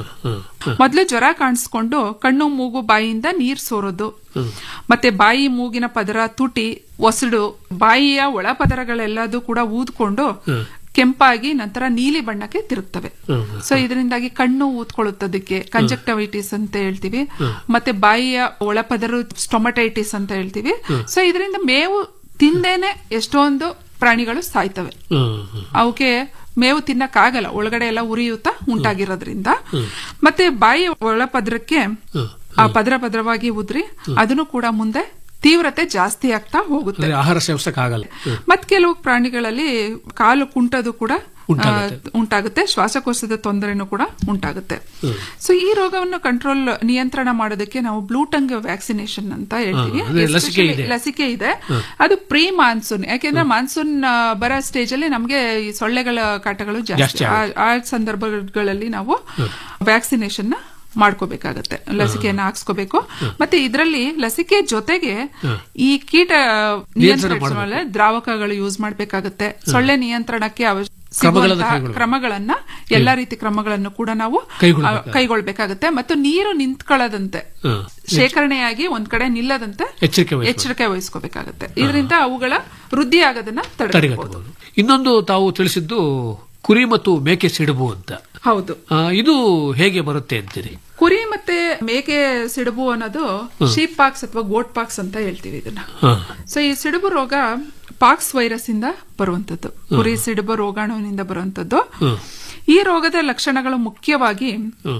ಮೊದಲು ಜ್ವರ ಕಾಣಿಸ್ಕೊಂಡು ಕಣ್ಣು ಮೂಗು ಬಾಯಿಯಿಂದ ನೀರ್ ಸೋರೋದು ಮತ್ತೆ ಬಾಯಿ ಮೂಗಿನ ಪದರ ತುಟಿ ಒಸಡು ಬಾಯಿಯ ಒಳ ಪದರಗಳೆಲ್ಲದೂ ಕೂಡ ಊದ್ಕೊಂಡು ಕೆಂಪಾಗಿ ನಂತರ ನೀಲಿ ಬಣ್ಣಕ್ಕೆ ತಿರುಗ್ತವೆ ಸೊ ಇದರಿಂದಾಗಿ ಕಣ್ಣು ಊದ್ಕೊಳ್ಳುತ್ತದಕ್ಕೆ ಕಂಜಕ್ಟವೈಟಿಸ್ ಅಂತ ಹೇಳ್ತೀವಿ ಮತ್ತೆ ಬಾಯಿಯ ಒಳಪದರು ಸ್ಟೊಮಟೈಟಿಸ್ ಅಂತ ಹೇಳ್ತೀವಿ ಸೊ ಇದರಿಂದ ಮೇವು ತಿಂದೇನೆ ಎಷ್ಟೊಂದು ಪ್ರಾಣಿಗಳು ಸಾಯ್ತವೆ ಅವಕ್ಕೆ ಮೇವು ತಿನ್ನಕ್ಕಾಗಲ್ಲ ಒಳಗಡೆ ಎಲ್ಲ ಉರಿಯೂತ ಉಂಟಾಗಿರೋದ್ರಿಂದ ಮತ್ತೆ ಬಾಯಿ ಒಳಪದ್ರಕ್ಕೆ ಆ ಪದರ ಪದರವಾಗಿ ಉದ್ರಿ ಅದನ್ನು ಕೂಡ ಮುಂದೆ ತೀವ್ರತೆ ಜಾಸ್ತಿ ಆಗ್ತಾ ಹೋಗುತ್ತೆ ಅಂದ್ರೆ ಆಹಾರ ಸೇವಿಸಕ್ ಆಗಲ್ಲ ಮತ್ ಕೆಲವು ಪ್ರಾಣಿಗಳಲ್ಲಿ ಕಾಲು ಕುಂಟದು ಕೂಡ ಉಂಟಾಗುತ್ತೆ. ಆ, ಉಂಟಾಗುತ್ತೆ ಶ್ವಾಸಕೋಶದ ತೊಂದರೆನೂ ಕೂಡ ಉಂಟಾಗುತ್ತೆ ಸೊ ಈ ರೋಗವನ್ನು ಕಂಟ್ರೋಲ್ ನಿಯಂತ್ರಣ ಮಾಡೋದಕ್ಕೆ ನಾವು ಬ್ಲೂಟಂಗ್ ವ್ಯಾಕ್ಸಿನೇಷನ್ ಅಂತ ಹೇಳ್ತೀವಿ ಹಾ, ಅಂದ್ರೆ ಲಸಿಕೆ Especially ಇದೆ. ಲಸಿಕೆ ಇದೆ ಅದು ಪ್ರೀ ಮಾನ್ಸೂನ್ ಯಾಕೆಂದ್ರೆ ಮಾನ್ಸೂನ್ ಆ, ಬರೋ ಸ್ಟೇಜ್ ಅಲ್ಲಿ ನಮಗೆ ಈ ಸೊಳ್ಳೆಗಳ ಕಾಟಗಳು ಜಾಸ್ತಿ ಜಾಸ್ತಿ ಆ- ಆ ಸಂದರ್ಭಗಳಲ್ಲಿ ನಾವು ವ್ಯಾಕ್ಸಿನೇಷನ್ ನ ಮಾಡ್ಕೋಬೇಕಾಗತ್ತೆ ಲಸಿಕೆಯನ್ನ ಹಾಕ್ಸ್ಕೋಬೇಕು ಮತ್ತೆ ಇದರಲ್ಲಿ ಲಸಿಕೆ ಜೊತೆಗೆ ಈ ಕೀಟ ನಿಯಂತ್ರಣ ಮಾಡ್ಬೇಕು. ದ್ರಾವಕಗಳು ಯೂಸ್ ಮಾಡ್ಬೇಕಾಗತ್ತೆ ಸೊಳ್ಳೆ ನಿಯಂತ್ರಣಕ್ಕೆ ಅವ- ಕ್ರಮಗಳನ್ನ ಸಿಗುವಂತಹ ಕೈಗೊಳ್ಬೇಕು. ಕ್ರಮಗಳನ್ನ ಎಲ್ಲಾ ರೀತಿ ಕ್ರಮಗಳನ್ನು ಕೂಡ ನಾವು ಕೈಗೊಳ್ಬೇಕಾಗುತ್ತೆ. ಆ, ಕೈಗೊಳ್ಬೇಕಾಗತ್ತೆ ಮತ್ತು ನೀರು ನಿಂತ್ಕೊಳ್ಳದಂತೆ ಹ್ಮ್. ಶೇಖರಣೆಯಾಗಿ ಒಂದ್ ಕಡೆ ನಿಲ್ಲದಂತೆ ಎಚ್ಚರಿಕೆ ವಹಿಸ್ಬೇಕು. ಎಚ್ಚರಿಕೆ ವಹಿಸ್ಕೋಬೇಕಾಗತ್ತೆ ಇದರಿಂದ ಅವುಗಳ ವೃದ್ಧಿ ಆಗೋದನ್ನ ತಡೆಗಟ್ಟಬಹುದು ತಡೆಗಟ್ಟಬಹುದು ಇನ್ನೊಂದು ತಾವು ತಿಳಿಸಿದ್ದು ಕುರಿ ಮತ್ತು ಮೇಕೆ ಸಿಡುಬು ಅಂತ ಹೌದು ಆ, ಇದು ಹೇಗೆ ಬರುತ್ತೆ ಅಂತೀರಿ ಕುರಿ ಮತ್ತೆ ಮೇಕೆ ಸಿಡುಬು ಅನ್ನೋದು ಶೀಪ್ ಪಾಕ್ಸ್ ಅಥವಾ ಗೋಟ್ ಪಾಕ್ಸ್ ಅಂತ ಹೇಳ್ತೀವಿ ಇದನ್ನ ಹಾ. ಸೊ ಈ ಸಿಡುಬು ರೋಗ ಪಾಕ್ಸ್ ವೈರಸ್ ಇಂದ ಬರುವಂತದ್ದು ಕುರಿ ಸಿಡುಬು ರೋಗಾಣುವಿನಿಂದ ಬರುವಂತದ್ದು ಹ್ಮ್. ಈ ರೋಗದ ಲಕ್ಷಣಗಳು ಮುಖ್ಯವಾಗಿ ಹ್ಮ್.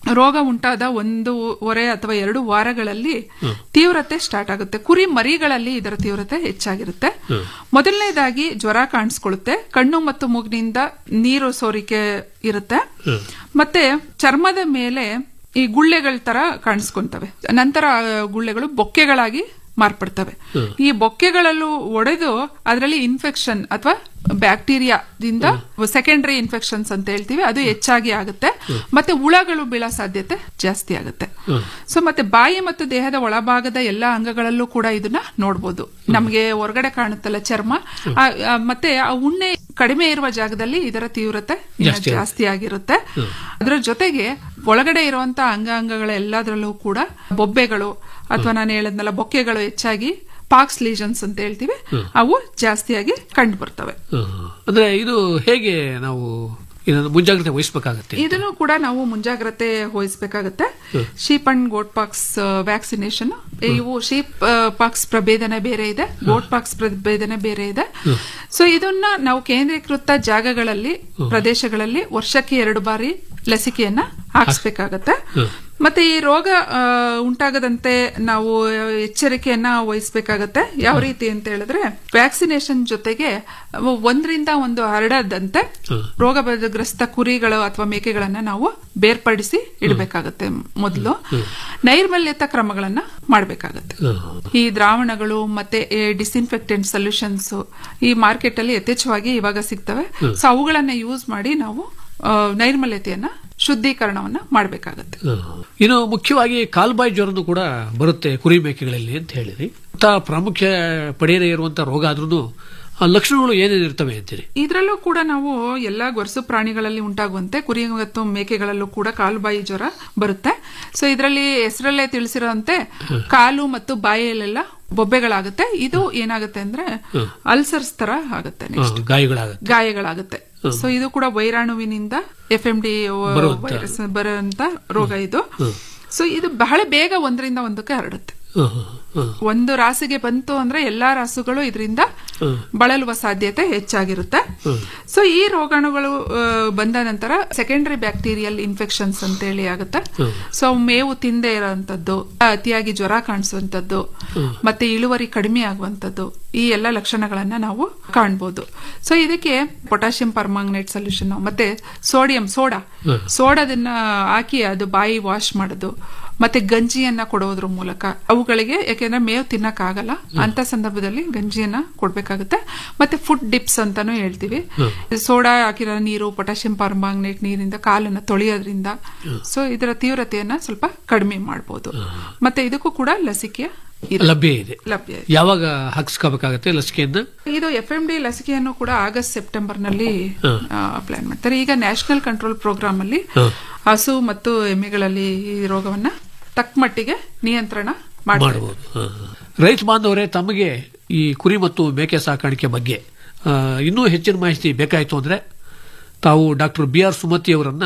ರೋಗ ಉಂಟಾದ ಒಂದೂವರೆ ಅಥವಾ ಎರಡು ವಾರಗಳಲ್ಲಿ ತೀವ್ರತೆ ಸ್ಟಾರ್ಟ್ ಆಗುತ್ತೆ ಕುರಿ ಮರಿಗಳಲ್ಲಿ ಇದರ ತೀವ್ರತೆ ಹೆಚ್ಚಾಗಿರುತ್ತೆ ಮೊದಲನೇದಾಗಿ ಜ್ವರ ಕಾಣಿಸ್ಕೊಳ್ಳುತ್ತೆ ಕಣ್ಣು ಮತ್ತು ಮೂಗಿನಿಂದ ನೀರು ಸೋರಿಕೆ ಇರುತ್ತೆ ಮತ್ತೆ ಚರ್ಮದ ಮೇಲೆ ಈ ಗುಳ್ಳೆಗಳ ತರ ಕಾಣಿಸ್ಕೊಂತವೆ ನಂತರ ಆ ಗುಳ್ಳೆಗಳು ಬೊಕ್ಕೆಗಳಾಗಿ ಮಾರ್ಪಡ್ತವೆ ಈ ಬೊಕ್ಕೆಗಳಲ್ಲೂ ಒಡೆದು ಅದರಲ್ಲಿ ಇನ್ಫೆಕ್ಷನ್ ಅಥವಾ ಬ್ಯಾಕ್ಟೀರಿಯಾದಿಂದ ಸೆಕೆಂಡರಿ ಇನ್ಫೆಕ್ಷನ್ಸ್ ಅಂತ ಹೇಳ್ತೀವಿ ಅದು ಹೆಚ್ಚಾಗಿ ಆಗುತ್ತೆ ಮತ್ತೆ ಹುಳಗಳು ಬೀಳೋ ಸಾಧ್ಯತೆ ಜಾಸ್ತಿ ಆಗುತ್ತೆ ಸೊ ಮತ್ತೆ ಬಾಯಿ ಮತ್ತು ದೇಹದ ಒಳಭಾಗದ ಎಲ್ಲಾ ಅಂಗಗಳಲ್ಲೂ ಕೂಡ ಇದನ್ನ ನೋಡ್ಬೋದು ನಮಗೆ ಹೊರಗಡೆ ಕಾಣುತ್ತಲ್ಲ ಚರ್ಮ ಆ, ಆ, ಮತ್ತೆ ಆ ಉಣ್ಣೆ ಕಡಿಮೆ ಇರುವ ಜಾಗದಲ್ಲಿ ಇದರ ತೀವ್ರತೆ ಇನ್ನ ಜಾಸ್ತಿ ಆಗುತ್ತೆ. ಜಾಸ್ತಿ ಆಗಿರುತ್ತೆ ಅದರ ಜೊತೆಗೆ ಒಳಗಡೆ ಇರುವಂತ ಅಂಗಾಂಗಗಳ ಎಲ್ಲದರಲ್ಲೂ ಕೂಡ ಬೊಬ್ಬೆಗಳು ಅಥವಾ ನಾನು ಹೇಳದ್ನಲ್ಲ ಬೊಕ್ಕೆಗಳು ಹೆಚ್ಚಾಗಿ ಪಾಕ್ಸ್ ಲೀಜನ್ಸ್ ಅಂತ ಹೇಳ್ತೀವಿ ಅವು ಜಾಸ್ತಿಯಾಗಿ ಕಂಡು ಬರ್ತವೆ ಹ್ಮ್. ಅಂದ್ರೆ ಇದು ಹೇಗೆ ನಾವು ಇದನ್ನು ಮುಂಜಾಗ್ರತೆ ವಹಿಸಬೇಕಾಗತ್ತೆ ಇದನ್ನು ಕೂಡ ನಾವು ಮುಂಜಾಗ್ರತೆ ವಹಿಸಬೇಕಾಗತ್ತೆ sheep and goat pox vaccination ಇವು ಶೀಪ್ ಪಾಕ್ಸ್ ಪ್ರಭೇದನೆ ಬೇರೆ ಇದೆ ಗೋಟ್ ಪಾಕ್ಸ್ ಪ್ರಭೇದನೆ ಬೇರೆ ಇದೆ ಸೊ ಇದನ್ನ ನಾವು ಕೇಂದ್ರೀಕೃತ ಜಾಗಗಳಲ್ಲಿ ಪ್ರದೇಶಗಳಲ್ಲಿ ವರ್ಷಕ್ಕೆ ಎರಡು ಬಾರಿ ಲಸಿಕೆಯನ್ನ ಹಾಕಿಸ್ಬೇಕಾಗತ್ತೆ ಮತ್ತೆ ಈ ರೋಗ ಆ, ಉಂಟಾಗದಂತೆ ನಾವು ಎಚ್ಚರಿಕೆಯನ್ನ ವಹಿಸಬೇಕಾಗತ್ತೆ ಯಾವ ರೀತಿ ಅಂತ ಹೇಳಿದ್ರೆ ವ್ಯಾಕ್ಸಿನೇಷನ್ ಜೊತೆಗೆ ಒಂದರಿಂದ ಒಂದು ಹರಡದಂತೆ ರೋಗ ಬಾಧೆಗ್ರಸ್ತ ಕುರಿಗಳು ಅಥವಾ ಮೇಕೆಗಳನ್ನ ನಾವು ಬೇರ್ಪಡಿಸಿ ಇಡಬೇಕಾಗತ್ತೆ ಮೊದಲು ನೈರ್ಮಲ್ಯತ ಕ್ರಮಗಳನ್ನ ಮಾಡಬೇಕಾಗತ್ತೆ ಈ ದ್ರಾವಣಗಳು ಮತ್ತೆ ಡಿಸ್ಇನ್ಫೆಕ್ಟೆಂಟ್ ಸೊಲ್ಯೂಷನ್ಸ್ ಈ ಮಾರ್ಕೆಟ್ ಅಲ್ಲಿ ಯಥೇಚ್ಛವಾಗಿ ಇವಾಗ ಸಿಗ್ತವೆ ಸೊ ಅವುಗಳನ್ನ ಯೂಸ್ ಮಾಡಿ ನಾವು ಆ, ನೈರ್ಮಲ್ಯತೆಯನ್ನ ಶುದ್ಧೀಕರಣವನ್ನ ಮಾಡಬೇಕಾಗತ್ತೆ ಇನ್ನು ಮುಖ್ಯವಾಗಿ ಕಾಲ್ಬಾಯಿ ಜ್ವರನು ಕೂಡ ಬರುತ್ತೆ ಕುರಿ ಮೇಕೆಗಳಲ್ಲಿ ಅಂತ ಹೇಳಿದ್ರಿ ಅಂತ ಪ್ರಾಮುಖ್ಯ ಪಡೆಯದೇ ಇರುವಂತ ರೋಗ ಆದ್ರೂ ಲಕ್ಷಣಗಳು ಏನೇನು ಇರ್ತವೆ ಅಂತೀರಿ ಇದರಲ್ಲೂ ಕೂಡ ನಾವು ಎಲ್ಲಾ ಗೊರಸು ಪ್ರಾಣಿಗಳಲ್ಲಿ ಉಂಟಾಗುವಂತೆ ಕುರಿ ಮತ್ತು ಮೇಕೆಗಳಲ್ಲೂ ಕೂಡ ಕಾಲುಬಾಯಿ ಜ್ವರ ಬರುತ್ತೆ ಸೊ ಇದರಲ್ಲಿ ಹೆಸರಲ್ಲೇ ತಿಳಿಸಿರುವಂತೆ ಕಾಲು ಮತ್ತು ಬಾಯಿಯಲ್ಲೆಲ್ಲ ಬೊಬ್ಬೆಗಳಾಗುತ್ತೆ ಇದು ಏನಾಗುತ್ತೆ ಅಂದ್ರೆ ಅಲ್ಸರ್ಸ್ ತರ ಆಗುತ್ತೆ next. ಹಾ, ಗಾಯಗಳಾಗತ್ತೆ ಗಾಯಗಳಾಗುತ್ತೆ ಸೊ ಇದು ಕೂಡ ವೈರಾಣುವಿನಿಂದ ಎಫ್ ಎಂ ಡಿ ಬರುವಂತ. ವೈರಸ್ ಬರುವಂತ ರೋಗ ಇದು ಸೊ ಇದು ಬಹಳ ಬೇಗ ಒಂದರಿಂದ ಒಂದಕ್ಕೆ ಹರಡುತ್ತೆ ಹ್ಮ್, ಹ್ಮ್, ಹ್ಮ್. ಒಂದು ರಾಸಿಗೆ ಬಂತು ಅಂದ್ರೆ ಎಲ್ಲಾ ರಾಸುಗಳು ಇದರಿಂದ ಬಳಲುವ ಸಾಧ್ಯತೆ ಹೆಚ್ಚಾಗಿರುತ್ತೆ ಸೊ ಈ ರೋಗಾಣುಗಳು ಆ, ಬಂದ ನಂತರ ಸೆಕೆಂಡರಿ ಬ್ಯಾಕ್ಟೀರಿಯಲ್ ಇನ್ಫೆಕ್ಷನ್ಸ್ ಅಂತ ಹೇಳಿ ಆಗುತ್ತೆ ಸೊ ಮೇವು ತಿಂದೇ ಇರೋಂಥದ್ದು ಅತಿಯಾಗಿ ಜ್ವರ ಕಾಣಿಸುವಂತದ್ದು ಮತ್ತೆ ಇಳುವರಿ ಕಡಿಮೆ ಆಗುವಂತದ್ದು ಈ ಎಲ್ಲ ಲಕ್ಷಣಗಳನ್ನ ನಾವು ಕಾಣ್ಬೋದು ಸೊ ಇದಕ್ಕೆ ಪೊಟ್ಯಾಷಿಯಂ ಪರ್ಮಾಂಗನೇಟ್ ಸೊಲ್ಯೂಷನ್ ಮತ್ತೆ ಸೋಡಿಯಂ ಸೋಡಾ ಸೋಡಾದನ್ನ ಹಾಕಿ ಅದು ಬಾಯಿ ವಾಶ್ ಮಾಡೋದು ಮತ್ತೆ ಗಂಜಿಯನ್ನ ಕೊಡೋದ್ರ ಮೂಲಕ ಅವುಗಳಿಗೆ ಯಾಕೆಂದ್ರೆ ಮೇವು ತಿನ್ನಕ್ ಆಗಲ್ಲ ಅಂತ ಸಂದರ್ಭದಲ್ಲಿ ಗಂಜಿಯನ್ನ ಕೊಡ್ಬೇಕಾಗುತ್ತೆ ಮತ್ತೆ ಫುಡ್ ಡಿಪ್ಸ್ ಅಂತಾನು ಹೇಳ್ತೀವಿ ಸೋಡಾ ಹಾಕಿರೋ ನೀರು ಪೊಟ್ಯಾಷಿಯಂ ಪರ್ಮಾಂಗನೇಟ್ ನೀರಿಂದ ಕಾಲನ್ನ ತೊಳೆಯೋದ್ರಿಂದ ಸೊ ಇದರ ತೀವ್ರತೆಯನ್ನ ಸ್ವಲ್ಪ ಕಡಿಮೆ ಮಾಡಬಹುದು ಮತ್ತೆ ಇದಕ್ಕೂ ಕೂಡ ಲಸಿಕೆ ಇದೆ. ಲಭ್ಯ ಇದೆ ಲಭ್ಯ ಇದೆ. ಯಾವಾಗ ಹಾಕಿಸ್ಕೋಬೇಕಾಗತ್ತೆ ಲಸಿಕೆಯನ್ನ ಇದು ಎಫ್ ಎಂ ಡಿ ಲಸಿಕೆಯನ್ನು ಕೂಡ ಆಗಸ್ಟ್ ಸೆಪ್ಟೆಂಬರ್ ನಲ್ಲಿ ಪ್ಲಾನ್ ಮಾಡ್ತಾರೆ ಈಗ ನ್ಯಾಷನಲ್ ಕಂಟ್ರೋಲ್ ಪ್ರೋಗ್ರಾಮ್ ಅಲ್ಲಿ ಹಸು ಮತ್ತು ಎಮ್ಮೆಗಳಲ್ಲಿ ಈ ರೋಗವನ್ನ ತಕ್ಕ ಮಟ್ಟಿಗೆ ನಿಯಂತ್ರಣ ಮಾಡಬಹುದು ಮಾಡಬಹುದು ಹಾ, ಹಾ. ರೈತ ಬಾಂಧವರೇ ತಮಗೆ ಈ ಕುರಿ ಮತ್ತು ಮೇಕೆ ಸಾಕಾಣಿಕೆ ಬಗ್ಗೆ ಆ, ಇನ್ನೂ ಹೆಚ್ಚಿನ ಮಾಹಿತಿ ಬೇಕಾಯಿತು ಅಂದ್ರೆ ತಾವು ಡಾಕ್ಟರ್ ಬಿ ಆರ್ ಸುಮತಿ ಅವರನ್ನ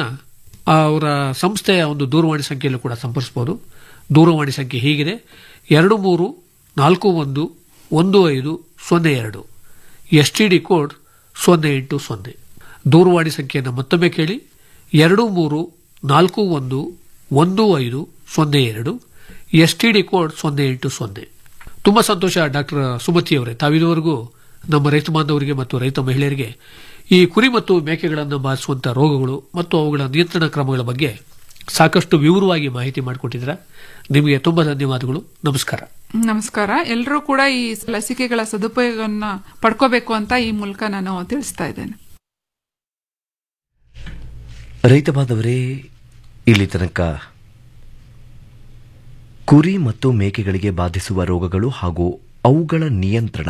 ಅವರ ಸಂಸ್ಥೆಯ ಒಂದು ದೂರವಾಣಿ ಸಂಖ್ಯೆಯಲ್ಲೂ ಕೂಡ ಸಂಪರ್ಸ್ಬೋದು ದೂರವಾಣಿ ಸಂಖ್ಯೆ ಹೀಗಿದೆ ಎರಡು ಮೂರು ನಾಲ್ಕು ಒಂದು ಒಂದು ಐದು ಸೊನ್ನೆ ಎರಡು ಎಸ್ ಟಿ ಡಿ ಕೋಡ್ ಸೊನ್ನೆ ಎಂಟು ಸೊನ್ನೆ ದೂರವಾಣಿ ಸಂಖ್ಯೆಯನ್ನು ಮತ್ತೊಮ್ಮೆ ಕೇಳಿ ಎರಡು ಮೂರು ನಾಲ್ಕು ಒಂದು ಒಂದು ಐದು ಸೊನ್ನೆ ಎರಡು ಎಸ್ ಟಿ ಡಿ ಕೋಡ್ ಸೊನ್ನೆ ಎಂಟು ಸೊನ್ನೆ ತುಂಬ ಸಂತೋಷ ಡಾಕ್ಟರ್ ಸುಮತಿ ಅವರೇ ತಾವಿದುವರೆಗೂ ನಮ್ಮ ರೈತ ಬಾಂಧವರಿಗೆ ಮತ್ತು ರೈತ ಮಹಿಳೆಯರಿಗೆ ಈ ಕುರಿ ಮತ್ತು ಮೇಕೆಗಳನ್ನು ಬಾಧಿಸುವಂತಹ ರೋಗಗಳು ಮತ್ತು ಅವುಗಳ ನಿಯಂತ್ರಣ ಕ್ರಮಗಳ ಬಗ್ಗೆ ಸಾಕಷ್ಟು ವಿವರವಾಗಿ ಮಾಹಿತಿ ಮಾಡಿಕೊಟ್ಟಿದ್ದೀರಾ ನಿಮಗೆ ತುಂಬ ಧನ್ಯವಾದಗಳು ನಮಸ್ಕಾರ ನಮಸ್ಕಾರ ಎಲ್ಲರೂ ಕೂಡ ಈ ಲಸಿಕೆಗಳ ಸದುಪಯೋಗವನ್ನ ಪಡ್ಕೋಬೇಕು ಅಂತ ಈ ಮೂಲಕ ನಾನು ತಿಳಿಸ್ತಾ ಇದ್ದೇನೆ ರೈತ ಬಾಂಧವರೇ ಇಲ್ಲಿ ತನಕ ಕುರಿ ಮತ್ತು ಮೇಕೆಗಳಿಗೆ ಬಾಧಿಸುವ ರೋಗಗಳು ಹಾಗೂ ಅವುಗಳ ನಿಯಂತ್ರಣ